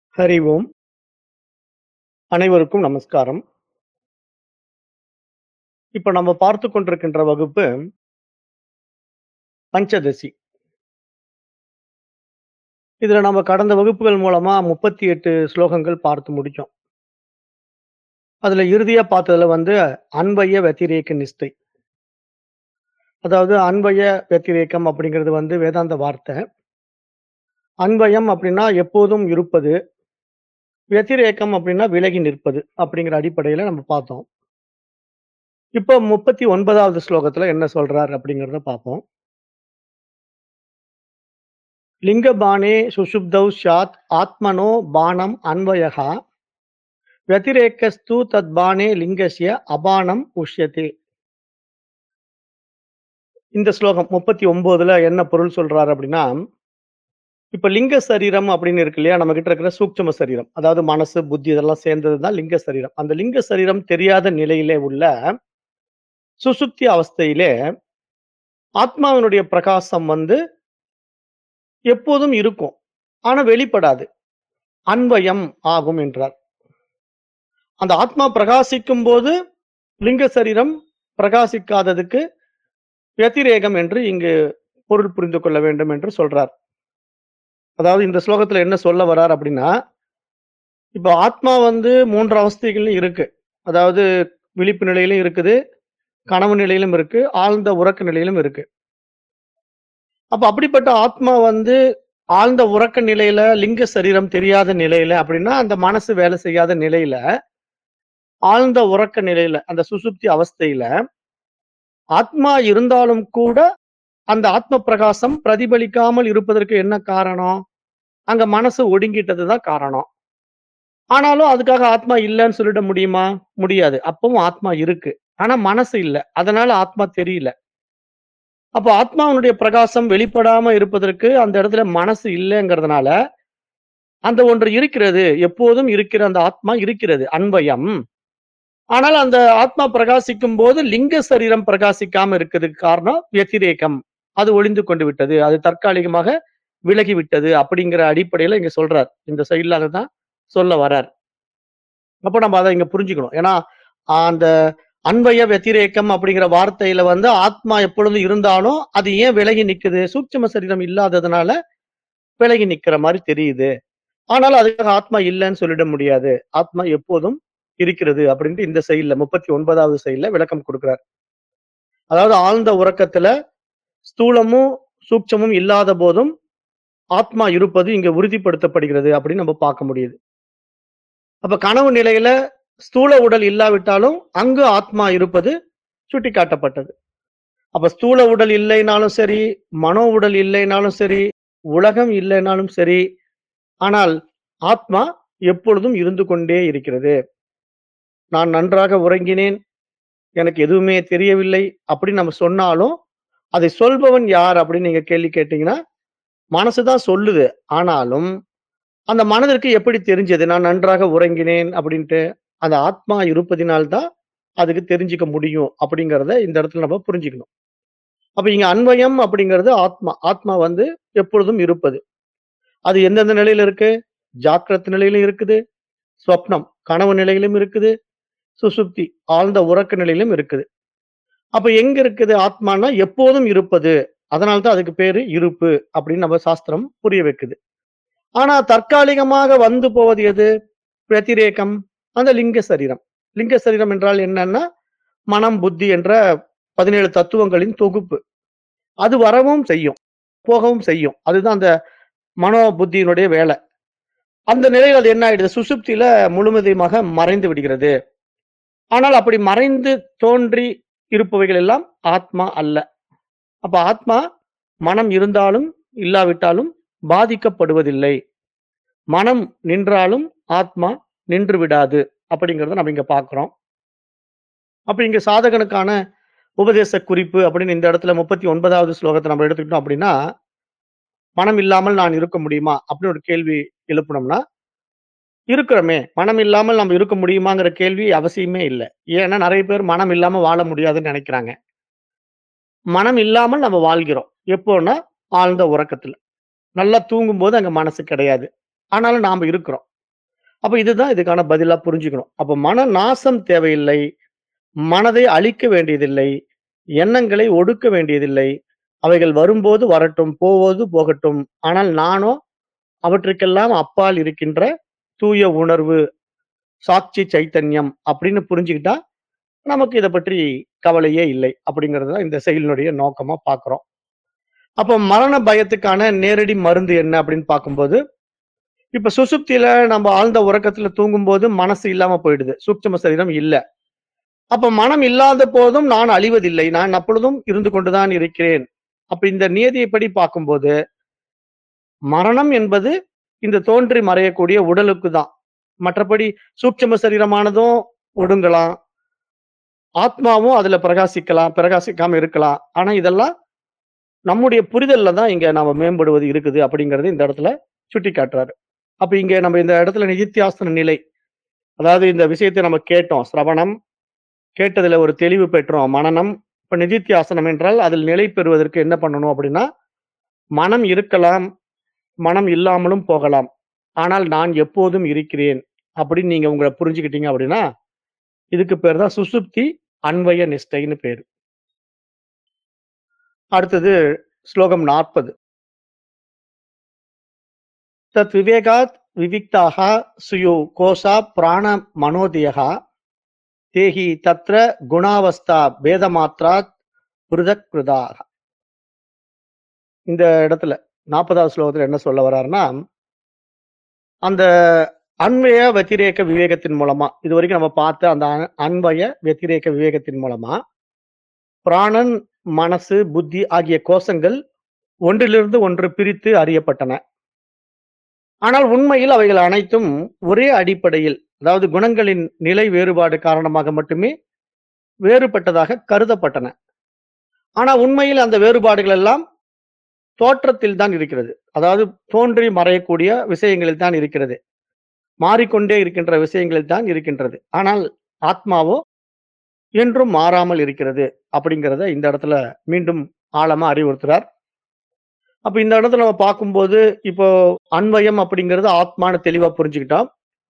ஹரி ஓம். அனைவருக்கும் நமஸ்காரம். இப்ப நம்ம பார்த்துக் கொண்டிருக்கின்ற வகுப்பு பஞ்சதசி. இதுல நம்ம கடந்த வகுப்புகள் மூலமா 38 ஸ்லோகங்கள் பார்த்து முடிச்சோம். அதுல இறுதியா பார்த்ததுல வந்து அன்வய வத்திரேக நிஷ்டை. அதாவது அன்வய வத்திரேகம் அப்படிங்கிறது வந்து வேதாந்த வார்த்தை. அன்வயம் அப்படின்னா எப்போதும் இருப்பது. வத்திரேகம் அப்படின்னா விலகி நிற்பது அப்படிங்கிற அடிப்படையில நம்ம பார்த்தோம். இப்ப 39வது ஸ்லோகத்துல என்ன சொல்றார் அப்படிங்கிறத பார்ப்போம். லிங்கபானே சுஷுப்தௌ ஸ்யாத் ஆத்மனோ பானம் அன்வயः வத்திரேகஸ்து தத்பானே லிங்கஸ்ய அபானம் உஷ்யதே. இந்த ஸ்லோகம் 39ல என்ன பொருள் சொல்றாரு அப்படின்னா, இப்ப லிங்க சரீரம் அப்படின்னு இருக்கு இல்லையா? நம்ம கிட்ட இருக்கிற சூட்சும சரீரம். அதாவது மனசு, புத்தி இதெல்லாம் சேர்ந்தது தான் லிங்க சரீரம். அந்த லிங்க சரீரம் தெரியாத நிலையிலே உள்ள சுசுப்தி அவஸ்தையிலே ஆத்மாவினுடைய பிரகாசம் வந்து எப்போதும் இருக்கும். ஆனா வெளிப்படாது. அன்வயம் ஆகும் என்றார். அந்த ஆத்மா பிரகாசிக்கும்போது லிங்க சரீரம் பிரகாசிக்காததுக்கு வத்திரேகம் என்று இங்கு பொருள் புரிந்து கொள்ள வேண்டும் என்று சொல்றார். அதாவது இந்த ஸ்லோகத்துல என்ன சொல்ல வர்றார் அப்படின்னா, இப்ப ஆத்மா வந்து 3 அவஸ்தைகள்ல இருக்கு. அதாவது விழிப்பு நிலையிலும் இருக்குது, கனவு நிலையிலும் இருக்கு, ஆழ்ந்த உறக்க நிலையிலும் இருக்கு. அப்ப அப்படிப்பட்ட ஆத்மா வந்து ஆழ்ந்த உறக்க நிலையில, லிங்க சரீரம் தெரியாத நிலையில அப்படின்னா, அந்த மனசு வேலை செய்யாத நிலையில, ஆழ்ந்த உறக்க நிலையில, அந்த சுசுப்தி அவஸ்தையில, ஆத்மா இருந்தாலும் கூட, அந்த ஆத்ம பிரகாசம் பிரதிபலிக்காமல் இருப்பதற்கு என்ன காரணம்? அங்க மனசு ஒடுங்கிட்டது தான் காரணம். ஆனாலும் அதுக்காக ஆத்மா இல்லன்னு சொல்லிட முடியுமா? முடியாது. அப்பவும் ஆத்மா இருக்கு. ஆனா மனசு இல்ல. அதனால ஆத்மா தெரியல. அப்ப ஆத்மாவினுடைய பிரகாசம் வெளிப்படாம இருப்பதற்கு அந்த இடத்துல மனசு இல்லங்கிறதுனால, அந்த ஒன்று இருக்கிறது. எப்போதும் இருக்கிற அந்த ஆத்மா இருக்கிறது. அன்வயம். ஆனால் அந்த ஆத்மா பிரகாசிக்கும்போது லிங்க சரீரம் பிரகாசிக்காம இருக்கிறதுக்கு காரணம் வத்திரேகம். அது ஒளிந்து கொண்டு விட்டது. அது தற்காலிகமாக விலகி விட்டது அப்படிங்கிற அடிப்படையில இங்க சொல்றார். இந்த சைடுல அததான் சொல்ல வர்றார். அப்ப நம்ம அத இங்க புரிஞ்சுக்கணும். ஏன்னா, அந்த அன்வய வத்திரேகம் அப்படிங்கிற வார்த்தையில வந்து ஆத்மா எப்பொழுதும் இருந்தாலும், அது ஏன் விலகி நிக்குது? சூட்சும சரீரம் இல்லாததுனால விலகி நிக்கிற மாரி தெரியுது. ஆனாலும் அதுக்காக ஆத்மா இல்லன்னு சொல்லிட முடியாது. ஆத்மா எப்போதும் இருக்கிறது அப்படின்ட்டு இந்த சைடுல 39வது சைடுல விளக்கம் குடுக்கிறார். அதாவது ஆழ்ந்த உறக்கத்துல ஸ்தூலமும், சூட்சமும் இல்லாத போதும் ஆத்மா இருப்பது இங்க உறுதிப்படுத்தப்படுகிறது அப்படின்னு நம்ம பார்க்க முடியுது. அப்ப கனவு நிலையில ஸ்தூல உடல் இல்லாவிட்டாலும், அங்கு ஆத்மா இருப்பது சுட்டிக்காட்டப்பட்டது. அப்ப ஸ்தூல உடல் இல்லைனாலும் சரி, மனோ உடல் இல்லைனாலும் சரி, உலகம் இல்லைனாலும் சரி, ஆனால் ஆத்மா எப்பொழுதும் இருந்து கொண்டே இருக்கிறது. நான் நன்றாக உறங்கினேன். எனக்கு எதுவுமே தெரியவில்லை அப்படின்னு நம்ம சொன்னாலும், அதை சொல்பவன் யார் அப்படின்னு நீங்க கேள்வி கேட்டீங்கன்னா, மனசு தான் சொல்லுது. ஆனாலும், அந்த மனதிற்கு எப்படி தெரிஞ்சது? நான் நன்றாக உறங்கினேன் அப்படின்ட்டு. அந்த ஆத்மா இருப்பதினால் தான் அதுக்கு தெரிஞ்சுக்க முடியும் அப்படிங்கிறத இந்த இடத்துல நம்ம புரிஞ்சுக்கணும். அப்ப இங்க அன்வயம் அப்படிங்கிறது ஆத்மா. ஆத்மா வந்து எப்பொழுதும் இருப்பது. அது எந்தெந்த நிலையில இருக்கு? ஜாக்கிரத் நிலையிலும் இருக்குது. ஸ்வப்னம் கனவு நிலையிலும் இருக்குது. சுசுப்தி ஆழ்ந்த உறக்க நிலையிலும் இருக்குது. அப்ப எங்க இருக்குது ஆத்மான்னா எப்போதும் இருப்பது. அதனால தான் அதுக்கு பேரு இருப்பு அப்படின்னு நம்ம சாஸ்திரம் புரிய வைக்குது. ஆனா தற்காலிகமாக வந்து போவது எது? வத்திரேகம். அந்த லிங்க சரீரம். லிங்க சரீரம் என்றால் என்னன்னா, மனம், புத்தி என்ற 17 தத்துவங்களின் தொகுப்பு. அது வரவும் செய்யும். போகவும் செய்யும். அதுதான் அந்த மனோ புத்தியினுடைய வேலை. அந்த நிலையில அது என்ன ஆயிடுது? சுசுப்தியில முழுவதுமாக மறைந்து விடுகிறது. ஆனால் அப்படி மறைந்து தோன்றி இருப்பவைகள் எல்லாம் ஆத்மா அல்ல. அப்ப ஆத்மா மனம் இருந்தாலும், இல்லாவிட்டாலும் பாதிக்கப்படுவதில்லை. மனம் நின்றாலும் ஆத்மா நின்று விடாது. அப்படிங்கிறத நம்ம இங்க பார்க்கிறோம். அப்ப இங்க சாதகனுக்கான உபதேச குறிப்பு அப்படின்னு இந்த இடத்துல 39வது ஸ்லோகத்த நம்ம எடுத்துக்கிட்டோம் அப்படின்னா, மனம் இல்லாமல் நான் இருக்க முடியுமா? அப்படின்னு ஒரு கேள்வி எழுப்புனோம்னா, இருக்கிறோமே. மனம் இல்லாமல் நம்ம இருக்க முடியுமாங்கிற கேள்வி அவசியமே இல்ல. ஏன்னா நெறைய பேர் மனம் இல்லாம வாழ முடியாதுன்னு நெனைக்கிறாங்க. மனம் இல்லாமல் நம்ம வாழ்கிறோம். எப்போன்னா, ஆழ்ந்த உறக்கத்துல. நல்லா தூங்கும்போது அங்க மனசு கிடையாது. ஆனாலும் நாம இருக்கிறோம். அப்ப இதுதான் இதுக்கான பதிலா புரிஞ்சுக்கணும். அப்ப மன நாசம் தேவையில்லை. மனதை அழிக்க வேண்டியதில்லை. எண்ணங்களை ஒடுக்க வேண்டியதில்லை. அவைகள் வரும்போது வரட்டும், போவது போகட்டும். ஆனால் நானோ அவற்றுக்கெல்லாம் அப்பால் இருக்கின்ற தூய உணர்வு, சாட்சி சைத்தன்யம் அப்படின்னு புரிஞ்சுக்கிட்டா, நமக்கு இத பற்றி கவலையே இல்லை. அப்படிங்கிறது தான் இந்த செயலினுடைய நோக்கமா பார்க்கிறோம். அப்ப மரண பயத்துக்கான நேரடி மருந்து என்ன அப்படின்னு பார்க்கும்போது, இப்ப சுசுப்தியில நம்ம ஆழ்ந்த உறக்கத்துல தூங்கும்போது மனசு இல்லாம போயிடுது. சூட்சும சரீரம் இல்ல. அப்ப மனம் இல்லாத போதும் நான் அழிவதில்லை. நான் அப்பொழுதும் இருந்து கொண்டுதான் இருக்கிறேன். அப்ப இந்த நியதியைப்படி பார்க்கும்போது, மரணம் என்பது இந்த தோன்றி மறையக்கூடிய உடலுக்கு தான். மற்றபடி சூட்சும சரீரமானதும் ஒடுங்கலாம். ஆத்மாவும் அதுல பிரகாசிக்கலாம், பிரகாசிக்காம இருக்கலாம். ஆனா இதெல்லாம் நம்முடைய புரிதல்ல தான் இங்க நாம மேம்படுவது இருக்குது அப்படிங்கிறது இந்த இடத்துல சுட்டிக்காட்டுறாரு. அப்ப இங்க நம்ம இந்த இடத்துல நிதித்தியாசன நிலை. அதாவது இந்த விஷயத்தை நம்ம கேட்டோம். சிரவணம், கேட்டதுல ஒரு தெளிவு பெற்றோம். மனனம். இப்ப நிதித்தியாசனம் என்றால் அதில் நிலை பெறுவதற்கு என்ன பண்ணணும் அப்படின்னா, மனம் இருக்கலாம், மனம் இல்லாமலும் போகலாம். ஆனால் நான் எப்போதும் இருக்கிறேன். அப்படின்னு நீங்க உங்கள புரிஞ்சுக்கிட்டீங்க அப்படின்னா, இதுக்கு பேர் தான் சுசுப்தி அன்வய நிஷ்டைன்னு பேரு. அடுத்தது ஸ்லோகம் 40. தத் விவேகாத் விவிக்தாः சுயோ கோஷா பிராண மனோதியः தேஹி தத்ர குணாவஸ்தா பேதமாத்ராத் பிருதக் கிருதாக. இந்த இடத்துல 40வது ஸ்லோகத்துல என்ன சொல்ல வர்றாருன்னா, அந்த அன்வய வத்திரேக விவேகத்தின் மூலமா, இதுவரைக்கும் நம்ம பார்த்த அந்த அ அன்வய வத்திரேக விவேகத்தின் மூலமா, பிராணன், மனசு, புத்தி ஆகிய கோஷங்கள் ஒன்றிலிருந்து ஒன்று பிரித்து அறியப்பட்டன. ஆனால் உண்மையில் அவைகள் அனைத்தும் ஒரே அடிப்படையில், அதாவது குணங்களின் நிலை வேறுபாடு காரணமாக மட்டுமே வேறுபட்டதாக கருதப்பட்டன. ஆனா உண்மையில் அந்த வேறுபாடுகள் எல்லாம் தோற்றத்தில் தான் இருக்கிறது. அதாவது தோன்றி மறையக்கூடிய விஷயங்களில் தான் இருக்கிறது. மாறிக்கொண்டே இருக்கின்ற விஷயங்களில் தான் இருக்கின்றது. ஆனால் ஆத்மாவோ என்றும் மாறாமல் இருக்கிறது. அப்படிங்கிறத இந்த இடத்துல மீண்டும் ஆழமா அறிவுறுத்துறார். அப்ப இந்த இடத்துல நம்ம பார்க்கும்போது, இப்போ அன்வயம் அப்படிங்கிறது ஆத்மான்னு தெளிவா புரிஞ்சுக்கிட்டோம்.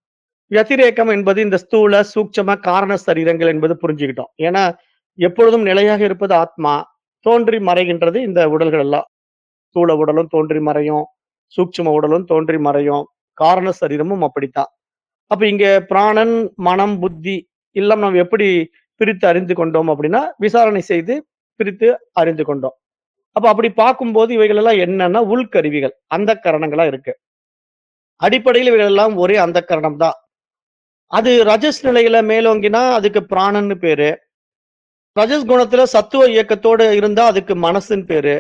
வத்திரேகம் என்பது இந்த ஸ்தூல, சூட்சும, காரண சரீரங்கள் என்பது புரிஞ்சுக்கிட்டோம். ஏன்னா, எப்பொழுதும் நிலையாக இருப்பது ஆத்மா. தோன்றி மறைகின்றது இந்த உடல்கள் எல்லாம். ஸ்தூல உடலும் தோன்றி மறையும். சூட்சும உடலும் தோன்றி மறையும். காரண சரீரமும் அப்படித்தான். அப்ப இங்க பிராணன், மனம், புத்தி எல்லாம் நாம் எப்படி பிரித்து அறிந்து கொண்டோம் அப்படின்னா, விசாரணை செய்து பிரித்து அறிந்து கொண்டோம். அப்ப அப்படி பார்க்கும்போது இவைகள் எல்லாம் என்னன்னா உள்கருவிகள். அந்தக்கரணங்களா இருக்கு. அடிப்படையில் இவைகள் எல்லாம் ஒரே அந்தக்கரணம் தான். அது ரஜஸ் நிலையில மேலோங்கினா அதுக்கு பிராணன்னு பேரு. ரஜஸ் குணத்துல சத்துவ இயக்கத்தோட இருந்தா அதுக்கு மனசுன்னு பேரு.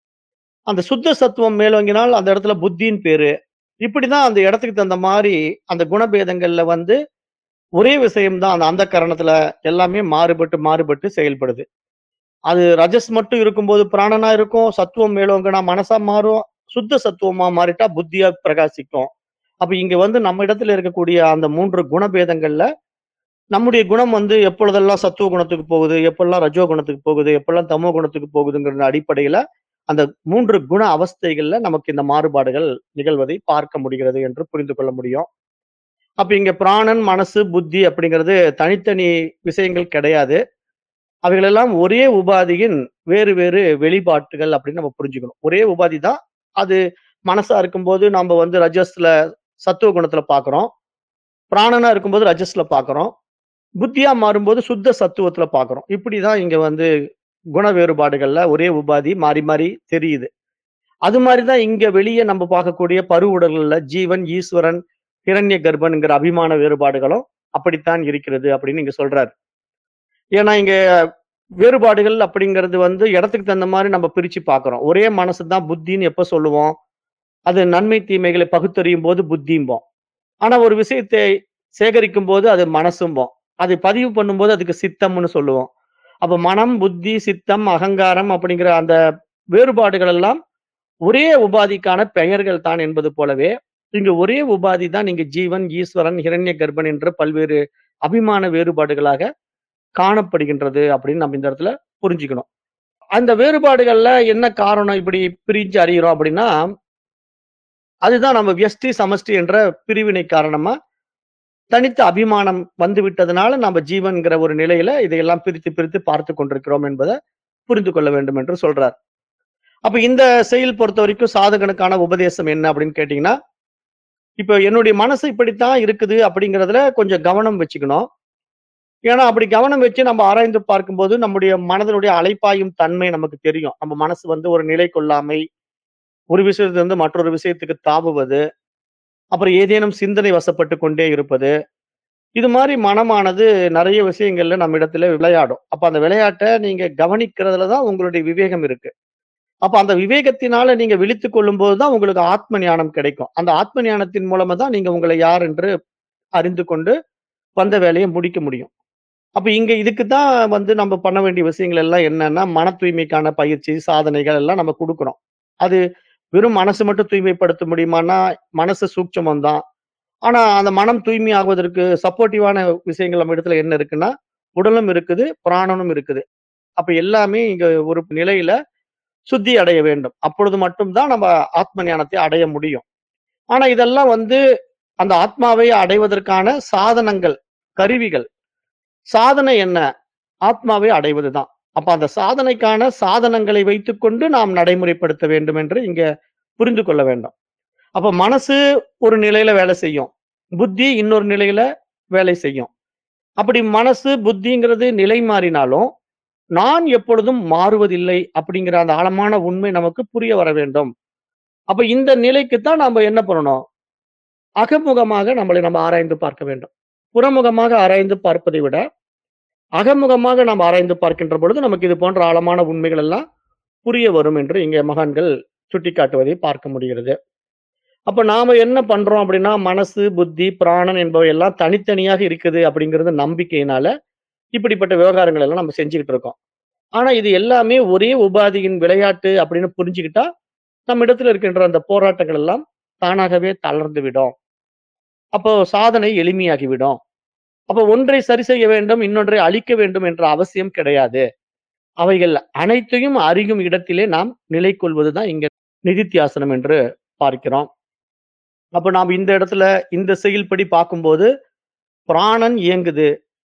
அந்த சுத்த சத்துவம் மேலோங்கினால் அந்த இடத்துல புத்தின்னு பேரு. இப்படிதான் அந்த இடத்துக்கு தகுந்த மாரி அந்த குணபேதங்கள்ல வந்து ஒரே விஷயம் தான் அந்த அந்தக்கரணத்துல எல்லாமே மாறுபட்டு, மாறுபட்டு செயல்படுது. அது ரஜஸ் மட்டும் இருக்கும்போது பிராணனா இருக்கும். சத்துவம் மேலோங்குனா மனசா மாறும். சுத்த சத்துவமா மாறிட்டா புத்தியா பிரகாசிக்கும். அப்ப இங்க வந்து நம்ம இடத்துல இருக்கக்கூடிய அந்த 3 குணபேதங்கள்ல, நம்முடைய குணம் வந்து எப்பொழுதெல்லாம் சத்துவ குணத்துக்கு போகுது, எப்பல்லாம் ரஜோ குணத்துக்கு போகுது, எப்பல்லாம் தமோ குணத்துக்கு போகுதுங்கிற அடிப்படையில, அந்த 3 குண அவஸ்தைகள்ல நமக்கு இந்த மாறுபாடுகள் நிகழ்வதை பார்க்க முடிகிறது என்று புரிந்து கொள்ள முடியும். அப்ப இங்க பிராணன், மனசு, புத்தி அப்படிங்கிறது தனித்தனி விஷயங்கள் கிடையாது. அவைகளெல்லாம் ஒரே உபாதியின் வேறு வேறு வெளிப்பாட்டுகள் அப்படின்னு நம்ம புரிஞ்சுக்கணும். ஒரே உபாதி தான். அது மனசா இருக்கும்போது நாம வந்து ரஜஸ்ல சத்துவ குணத்துல பார்க்கிறோம். பிராணனா இருக்கும்போது ரஜஸ்ல பார்க்கிறோம். புத்தியா மாறும்போது சுத்த சத்துவத்துல பார்க்கிறோம். இப்படிதான் இங்க வந்து குண வேறுபாடுகள்ல ஒரே உபாதி மாறி மாறி தெரியுது. அது மாரி தான் இங்க வெளிய நம்ம பார்க்கக்கூடிய பருவுடல்கள்ல ஜீவன், ஈஸ்வரன், ஹிரண்ய கர்ப்பன்ங்கிற அபிமான வேறுபாடுகளும் அப்படித்தான் இருக்கிறது அப்படின்னு இங்க சொல்றாரு. ஏன்னா இங்க வேறுபாடுகள் அப்படிங்கிறது வந்து இடத்துக்கு தகுந்த மாரி நம்ம பிரிச்சு பார்க்கிறோம். ஒரே மனசு தான் புத்தின்னு எப்ப சொல்லுவோம்? அது நன்மை, தீமைகளை பகுத்தறியும்போது புத்திம்போம். ஆனா ஒரு விஷயத்தை சேகரிக்கும்போது அது மனசும்போம். அதை பதிவு பண்ணும்போது அதுக்கு சித்தம்னு சொல்லுவோம். அப்ப மனம், புத்தி, சித்தம், அகங்காரம் அப்படிங்கிற அந்த வேறுபாடுகள் எல்லாம் ஒரே உபாதிக்கான பெயர்கள் தான் என்பது போலவே, இங்க ஒரே உபாதி தான் இங்க ஜீவன், ஈஸ்வரன், ஹிரண்ய கர்ப்பன் என்ற பல்வேறு அபிமான வேறுபாடுகளாக காணப்படுகின்றது அப்படின்னு நம்ம இந்த இடத்துல புரிஞ்சுக்கணும். அந்த வேறுபாடுகள்ல என்ன காரணம் இப்படி பிரிஞ்சு அறிகிறோம் அப்படின்னா, அதுதான் நம்ம வியஷ்டி, சமஷ்டி என்ற பிரிவினை காரணமா தனித்த அபிமானம் வந்து விட்டதனால நம்ம ஜீவன்கிற ஒரு நிலையில இதையெல்லாம் பிரித்து பிரித்து பார்த்து கொண்டிருக்கிறோம் என்பதை புரிந்து கொள்ள வேண்டும் என்று சொல்றார் அப்ப இந்த செயல் பொறுத்த வரைக்கும் சாதகனுக்கான உபதேசம் என்ன அப்படின்னு கேட்டீங்கன்னா இப்ப என்னுடைய மனசு இப்படித்தான் இருக்குது அப்படிங்கறதுல கொஞ்சம் கவனம் வச்சுக்கணும் ஏன்னா அப்படி கவனம் வச்சு நம்ம ஆராய்ந்து பார்க்கும்போது நம்முடைய மனதனுடைய அலைப்பாயும் தன்மை நமக்கு தெரியும் நம்ம மனசு வந்து ஒரு நிலை கொள்ளாமை ஒரு விஷயத்திலிருந்து மற்றொரு விஷயத்துக்கு தாவுவது அப்புறம் ஏதேனும் சிந்தனை வசப்பட்டு கொண்டே இருப்பது இது மாதிரி மனமானது நிறைய விஷயங்கள்ல நம்ம இடத்துல விளையாடும் அப்ப அந்த விளையாட்டை நீங்க கவனிக்கிறதுல தான் உங்களுடைய விவேகம் இருக்கு அப்ப அந்த விவேகத்தினால நீங்க விழித்துக் கொள்ளும் போதுதான் உங்களுக்கு ஆத்ம ஞானம் கிடைக்கும் அந்த ஆத்ம ஞானத்தின் மூலமா தான் நீங்க உங்களை யார் என்று அறிந்து கொண்டு வந்த வேலையை முடிக்க முடியும் அப்ப இங்க இதுக்கு தான் வந்து நம்ம பண்ண வேண்டிய விஷயங்கள் எல்லாம் என்னன்னா மன தூய்மைக்கான பயிற்சி சாதனைகள் எல்லாம் நம்ம கொடுக்குறோம் அது வெறும் மனசு மட்டும் தூய்மைப்படுத்த முடியுமான்னா மனசு சூட்சமம் தான் ஆனா அந்த மனம் தூய்மை ஆகுவதற்கு சப்போர்ட்டிவான விஷயங்கள் நம்ம இடத்துல என்ன இருக்குன்னா உடலும் இருக்குது பிராணனும் இருக்குது அப்ப எல்லாமே இங்க ஒரு நிலையில சுத்தி அடைய வேண்டும் அப்பொழுது மட்டும்தான் நம்ம ஆத்ம ஞானத்தை அடைய முடியும் ஆனா இதெல்லாம் வந்து அந்த ஆத்மாவை அடைவதற்கான சாதனங்கள் கருவிகள் சாதனை என்ன ஆத்மாவை அடைவதுதான் அப்ப அந்த சாதனைக்கான சாதனங்களை வைத்துக்கொண்டு நாம் நடைமுறைப்படுத்த வேண்டும் என்று இங்க புரிந்து கொள்ள வேண்டும் அப்ப மனசு ஒரு நிலையில வேலை செய்யும் புத்தி இன்னொரு நிலையில வேலை செய்யும் அப்படி மனசு புத்திங்கிறது நிலை மாறினாலும் நான் எப்பொழுதும் மாறுவதில்லை அப்படிங்கிற அந்த ஆழமான உண்மை நமக்கு புரிய வர வேண்டும் அப்ப இந்த நிலைக்கு தான் நாம என்ன பண்ணணும் அகமுகமாக நம்மளை நம்ம ஆராய்ந்து பார்க்க வேண்டும் புறமுகமாக ஆராய்ந்து பார்ப்பதை விட அகமுகமாக நாம் ஆராய்ந்து பார்க்கின்ற பொழுது நமக்கு இது போன்ற ஆழமான உண்மைகள் எல்லாம் புரிய வரும் என்று இங்கே மகான்கள் சுட்டிக்காட்டுவதை பார்க்க முடிகிறது அப்ப நாம என்ன பண்றோம் அப்படின்னா மனசு புத்தி பிராணன் என்பவை எல்லாம் தனித்தனியாக இருக்குது அப்படிங்கிறது நம்பிக்கையினால இப்படிப்பட்ட விவகாரங்கள் எல்லாம் நம்ம செஞ்சுக்கிட்டு இருக்கோம் ஆனா இது எல்லாமே ஒரே உபாதியின் விளையாட்டு அப்படின்னு புரிஞ்சுக்கிட்டா நம்ம இடத்துல இருக்கின்ற அந்த போராட்டங்கள் எல்லாம் தானாகவே தளர்ந்து விடும் அப்போ சாதனை எளிமையாகிவிடும் அப்ப ஒன்றை சரி செய்ய வேண்டும் இன்னொன்றை அழிக்க வேண்டும் என்ற அவசியம் கிடையாது அவைகள் அனைத்தையும் அறியும் இடத்திலே நாம் நிலை கொள்வதுதான் இங்க நிதித்தியாசனம் என்று பார்க்கிறோம் அப்ப நாம் இந்த இடத்துல இந்த செயல்படி பார்க்கும்போது பிராணன் இயங்குது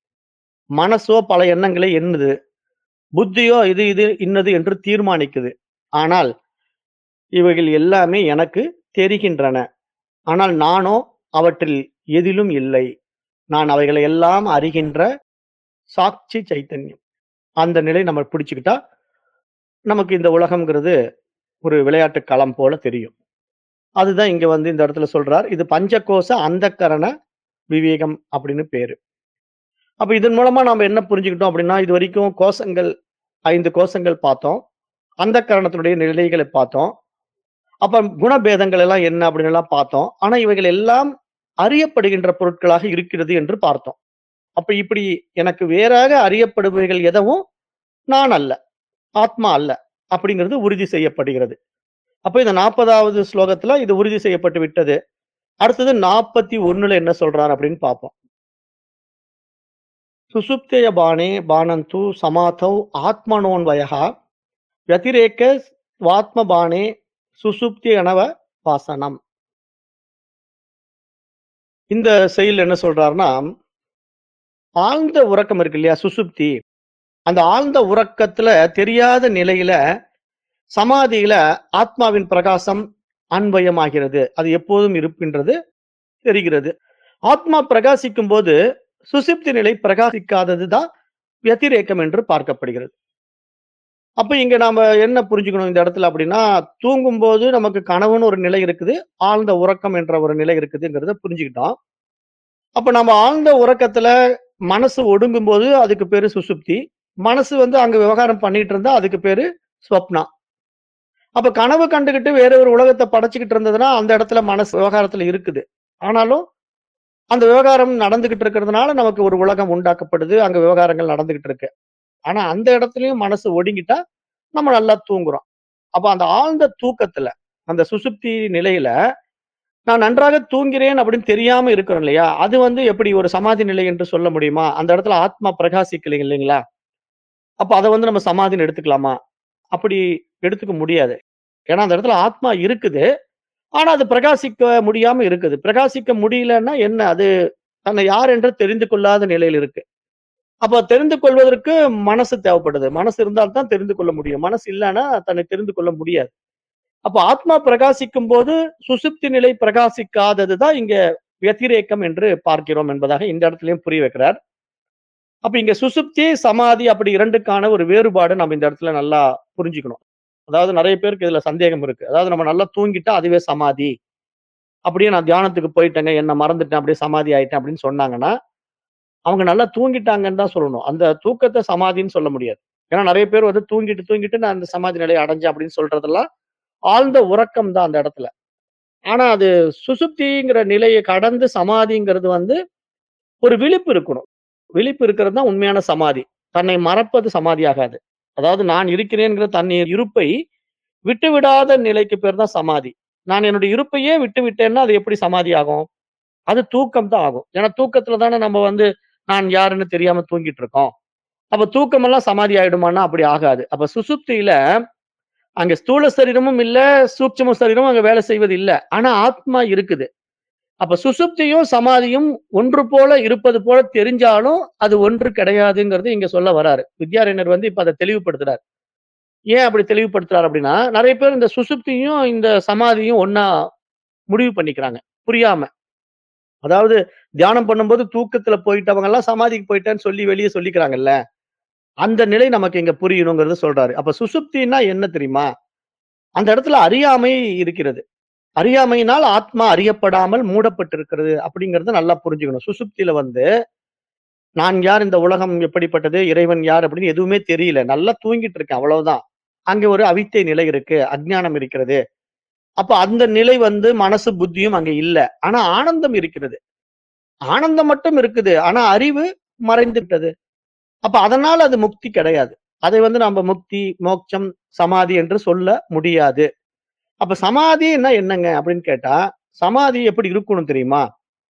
மனசோ பல எண்ணங்களை எண்ணுது புத்தியோ இது இது இன்னது என்று தீர்மானிக்குது ஆனால் இவைகள் எல்லாமே எனக்கு தெரிகின்றன ஆனால் நானோ அவற்றில் எதிலும் இல்லை நான் அவைகளை எல்லாம் அறிகின்ற சாட்சி சைத்தன்யம் அந்த நிலை நம்ம பிடிச்சுக்கிட்டா நமக்கு இந்த உலகம்ங்கிறது ஒரு விளையாட்டு களம் போல தெரியும் அதுதான் இங்க வந்து இந்த இடத்துல சொல்றார் இது பஞ்சகோச அந்தக்கரண விவேகம் அப்படின்னு பேரு அப்ப இதன் மூலமா நாம என்ன புரிஞ்சுக்கிட்டோம் அப்படின்னா இது வரைக்கும் கோஷங்கள் ஐந்து கோஷங்கள் பார்த்தோம் அந்த கரணத்தினுடைய நிலைகளை பார்த்தோம் அப்ப குணபேதங்கள் எல்லாம் என்ன அப்படின்னு எல்லாம் பார்த்தோம் ஆனா இவைகள் எல்லாம் அறியப்படுகின்ற பொருட்களாக இருக்கிறது என்று பார்த்தோம் அப்ப இப்படி எனக்கு வேறாக அறியப்படுபவைகள் எதுவும் நான் அல்ல ஆத்மா அல்ல அப்படிங்கிறது உறுதி செய்யப்படுகிறது அப்ப இந்த நாற்பதாவது ஸ்லோகத்துல இது உறுதி செய்யப்பட்டு விட்டது அடுத்தது நாற்பத்தி ஒண்ணுல என்ன சொல்றார் அப்படின்னு பார்ப்போம் சுசுப்தய பானே பானந்து சமாதௌ ஆத்மனோன்வயா வதிரேக வாத்மபானே சுசுப்தியனவ வாசனம் இந்த செயல் என்ன சொல்றாருன்னா ஆழ்ந்த உறக்கம் இருக்கு இல்லையா சுசுப்தி அந்த ஆழ்ந்த உறக்கத்துல தெரியாத நிலையில சமாதியில ஆத்மாவின் பிரகாசம் அன்வயமாகிறது அது எப்போதும் இருக்கின்றது தெரிகிறது ஆத்மா பிரகாசிக்கும் போது சுசிப்தி நிலை பிரகாசிக்காதது தான் வத்திரேக்கம் என்று பார்க்கப்படுகிறது அப்ப இங்க நாம என்ன புரிஞ்சுக்கணும் இந்த இடத்துல அப்படின்னா தூங்கும் போது நமக்கு கனவுன்னு ஒரு நிலை இருக்குது ஆழ்ந்த உறக்கம் என்ற ஒரு நிலை இருக்குதுங்கிறத புரிஞ்சுக்கிட்டோம் அப்ப நம்ம ஆழ்ந்த உறக்கத்துல மனசு ஒடுங்கும் போது அதுக்கு பேரு சுசுப்தி மனசு வந்து அங்க விவகாரம் பண்ணிட்டு இருந்தா அதுக்கு பேரு ஸ்வப்னா அப்ப கனவு கண்டுகிட்டு வேற ஒரு உலகத்தை படைச்சுக்கிட்டு இருந்ததுன்னா அந்த இடத்துல மனசு விவகாரத்துல இருக்குது ஆனாலும் அந்த விவகாரம் நடந்துகிட்டு இருக்கிறதுனால நமக்கு ஒரு உலகம் உண்டாக்கப்படுது அங்க விவகாரங்கள் நடந்துகிட்டு இருக்கு ஆனா அந்த இடத்துலயும் மனசு ஒடுங்கிட்டா நம்ம நல்லா தூங்குறோம் அப்ப அந்த ஆழ்ந்த தூக்கத்துல அந்த சுசுப்தி நிலையில நான் நன்றாக தூங்கிறேன் அப்படின்னு தெரியாம இருக்கிறோம் இல்லையா அது வந்து எப்படி ஒரு சமாதி நிலை என்று சொல்ல முடியுமா அந்த இடத்துல ஆத்மா பிரகாசிக்கலை இல்லைங்களா அப்ப அதை வந்து நம்ம சமாதின்னு எடுத்துக்கலாமா அப்படி எடுத்துக்க முடியாது ஏன்னா அந்த இடத்துல ஆத்மா இருக்குது ஆனா அது பிரகாசிக்க முடியாம இருக்குது பிரகாசிக்க முடியலன்னா என்ன அது தன்னை யார் என்று தெரிந்து கொள்ளாத நிலையில் இருக்கு அப்ப தெரிந்து கொள்வதற்கு மனசு தேவைப்படுது மனசு இருந்தால் தான் தெரிந்து கொள்ள முடியும் மனசு இல்லைன்னா தன்னை தெரிந்து கொள்ள முடியாது அப்ப ஆத்மா பிரகாசிக்கும் போது சுசுப்தி நிலை பிரகாசிக்காதது தான் இங்க व्यतिரேக்கம் என்று பார்க்கிறோம் என்பதாக இந்த இடத்துலயும் புரிய வைக்கிறார் அப்ப இங்க சுசுப்தி சமாதி அப்படி இரண்டுக்கான ஒரு வேறுபாடு நம்ம இந்த இடத்துல நல்லா புரிஞ்சுக்கணும் அதாவது நிறைய பேருக்கு இதுல சந்தேகம் இருக்கு அதாவது நம்ம நல்லா தூங்கிட்டா அதுவே சமாதி அப்படியே நான் தியானத்துக்கு போயிட்டேங்க என்ன மறந்துட்டேன் அப்படியே சமாதி ஆயிட்டேன் அப்படின்னு சொன்னாங்கன்னா அவங்க நல்லா தூங்கிட்டாங்கன்னு தான் சொல்லணும் அந்த தூக்கத்தை சமாதின்னு சொல்ல முடியாது ஏன்னா நிறைய பேர் வந்து தூங்கிட்டு தூங்கிட்டு நான் அந்த சமாதி நிலையை அடைஞ்சேன் அப்படின்னு சொல்றதெல்லாம் ஆழ்ந்த உறக்கம் தான் அந்த இடத்துல ஆனா அது சுசுப்திங்கிற நிலையை கடந்து சமாதிங்கிறது வந்து ஒரு விழிப்பு இருக்கணும் விழிப்பு இருக்கிறது தான் உண்மையான சமாதி தன்னை மறப்பது சமாதி ஆகாது அதாவது நான் இருக்கிறேங்கிற தன்னை இருப்பை விட்டு விடாத நிலைக்கு பேர் தான் சமாதி நான் என்னுடைய இருப்பையே விட்டு விட்டேன்னா அது எப்படி சமாதி ஆகும் அது தூக்கம் தான் ஆகும் ஏன்னா தூக்கத்துல தானே நம்ம வந்து நான் யாருன்னு தெரியாம தூங்கிட்டு இருக்கோம் அப்ப தூக்கம் எல்லாம் சமாதி ஆயிடுமான்னா அப்படி ஆகாது அப்ப சுசுப்தியில அங்க ஸ்தூல சரீரமும் இல்ல சூட்சும சரீரமும் அங்க வேலை செய்வது இல்ல ஆனா ஆத்மா இருக்குது அப்ப சுசுப்தியும் சமாதியும் ஒன்று போல இருப்பது போல தெரிஞ்சாலும் அது ஒன்று கிடையாதுங்கிறது இங்க சொல்ல வராரு வித்யாரண்யர் வந்து இப்ப அதை தெளிவுபடுத்துறாரு ஏன் அப்படி தெளிவுபடுத்துறாரு அப்படின்னா நிறைய பேர் இந்த சுசுப்தியும் இந்த சமாதியும் ஒன்னா முடிவு பண்ணிக்கிறாங்க புரியாம அதாவது தியானம் பண்ணும்போது தூக்கத்துல போயிட்டவங்க எல்லாம் சமாதிக்கு போயிட்டேன்னு சொல்லி வெளியே சொல்லிக்கிறாங்கல்ல அந்த நிலை நமக்கு இங்க புரியணுங்கிறது சொல்றாரு அப்ப சுசுப்தின்னா என்ன தெரியுமா அந்த இடத்துல அறியாமை இருக்கிறது அறியாமையினால் ஆத்மா அறியப்படாமல் மூடப்பட்டிருக்கிறது அப்படிங்கறத நல்லா புரிஞ்சுக்கணும் சுசுப்தியில வந்து நான் யார் இந்த உலகம் எப்படிப்பட்டது இறைவன் யார் அப்படின்னு எதுவுமே தெரியல நல்லா தூங்கிட்டு இருக்கேன் அவ்வளவுதான் அங்க ஒரு அவித்தை நிலை இருக்கு அஜ்ஞானம் இருக்கிறது அப்ப அந்த நிலை வந்து மனசு புத்தியும் அங்க இல்ல ஆனா ஆனந்தம் இருக்கிறது ஆனந்தம் மட்டும் இருக்குது ஆனா அறிவு மறைந்து விட்டது அப்ப அதனால அது முக்தி கிடையாது அதை வந்து நம்ம முக்தி மோட்சம் சமாதி என்று சொல்ல முடியாது அப்ப சமாதின்னா என்னங்க அப்படின்னு கேட்டா சமாதி எப்படி இருக்கணும் தெரியுமா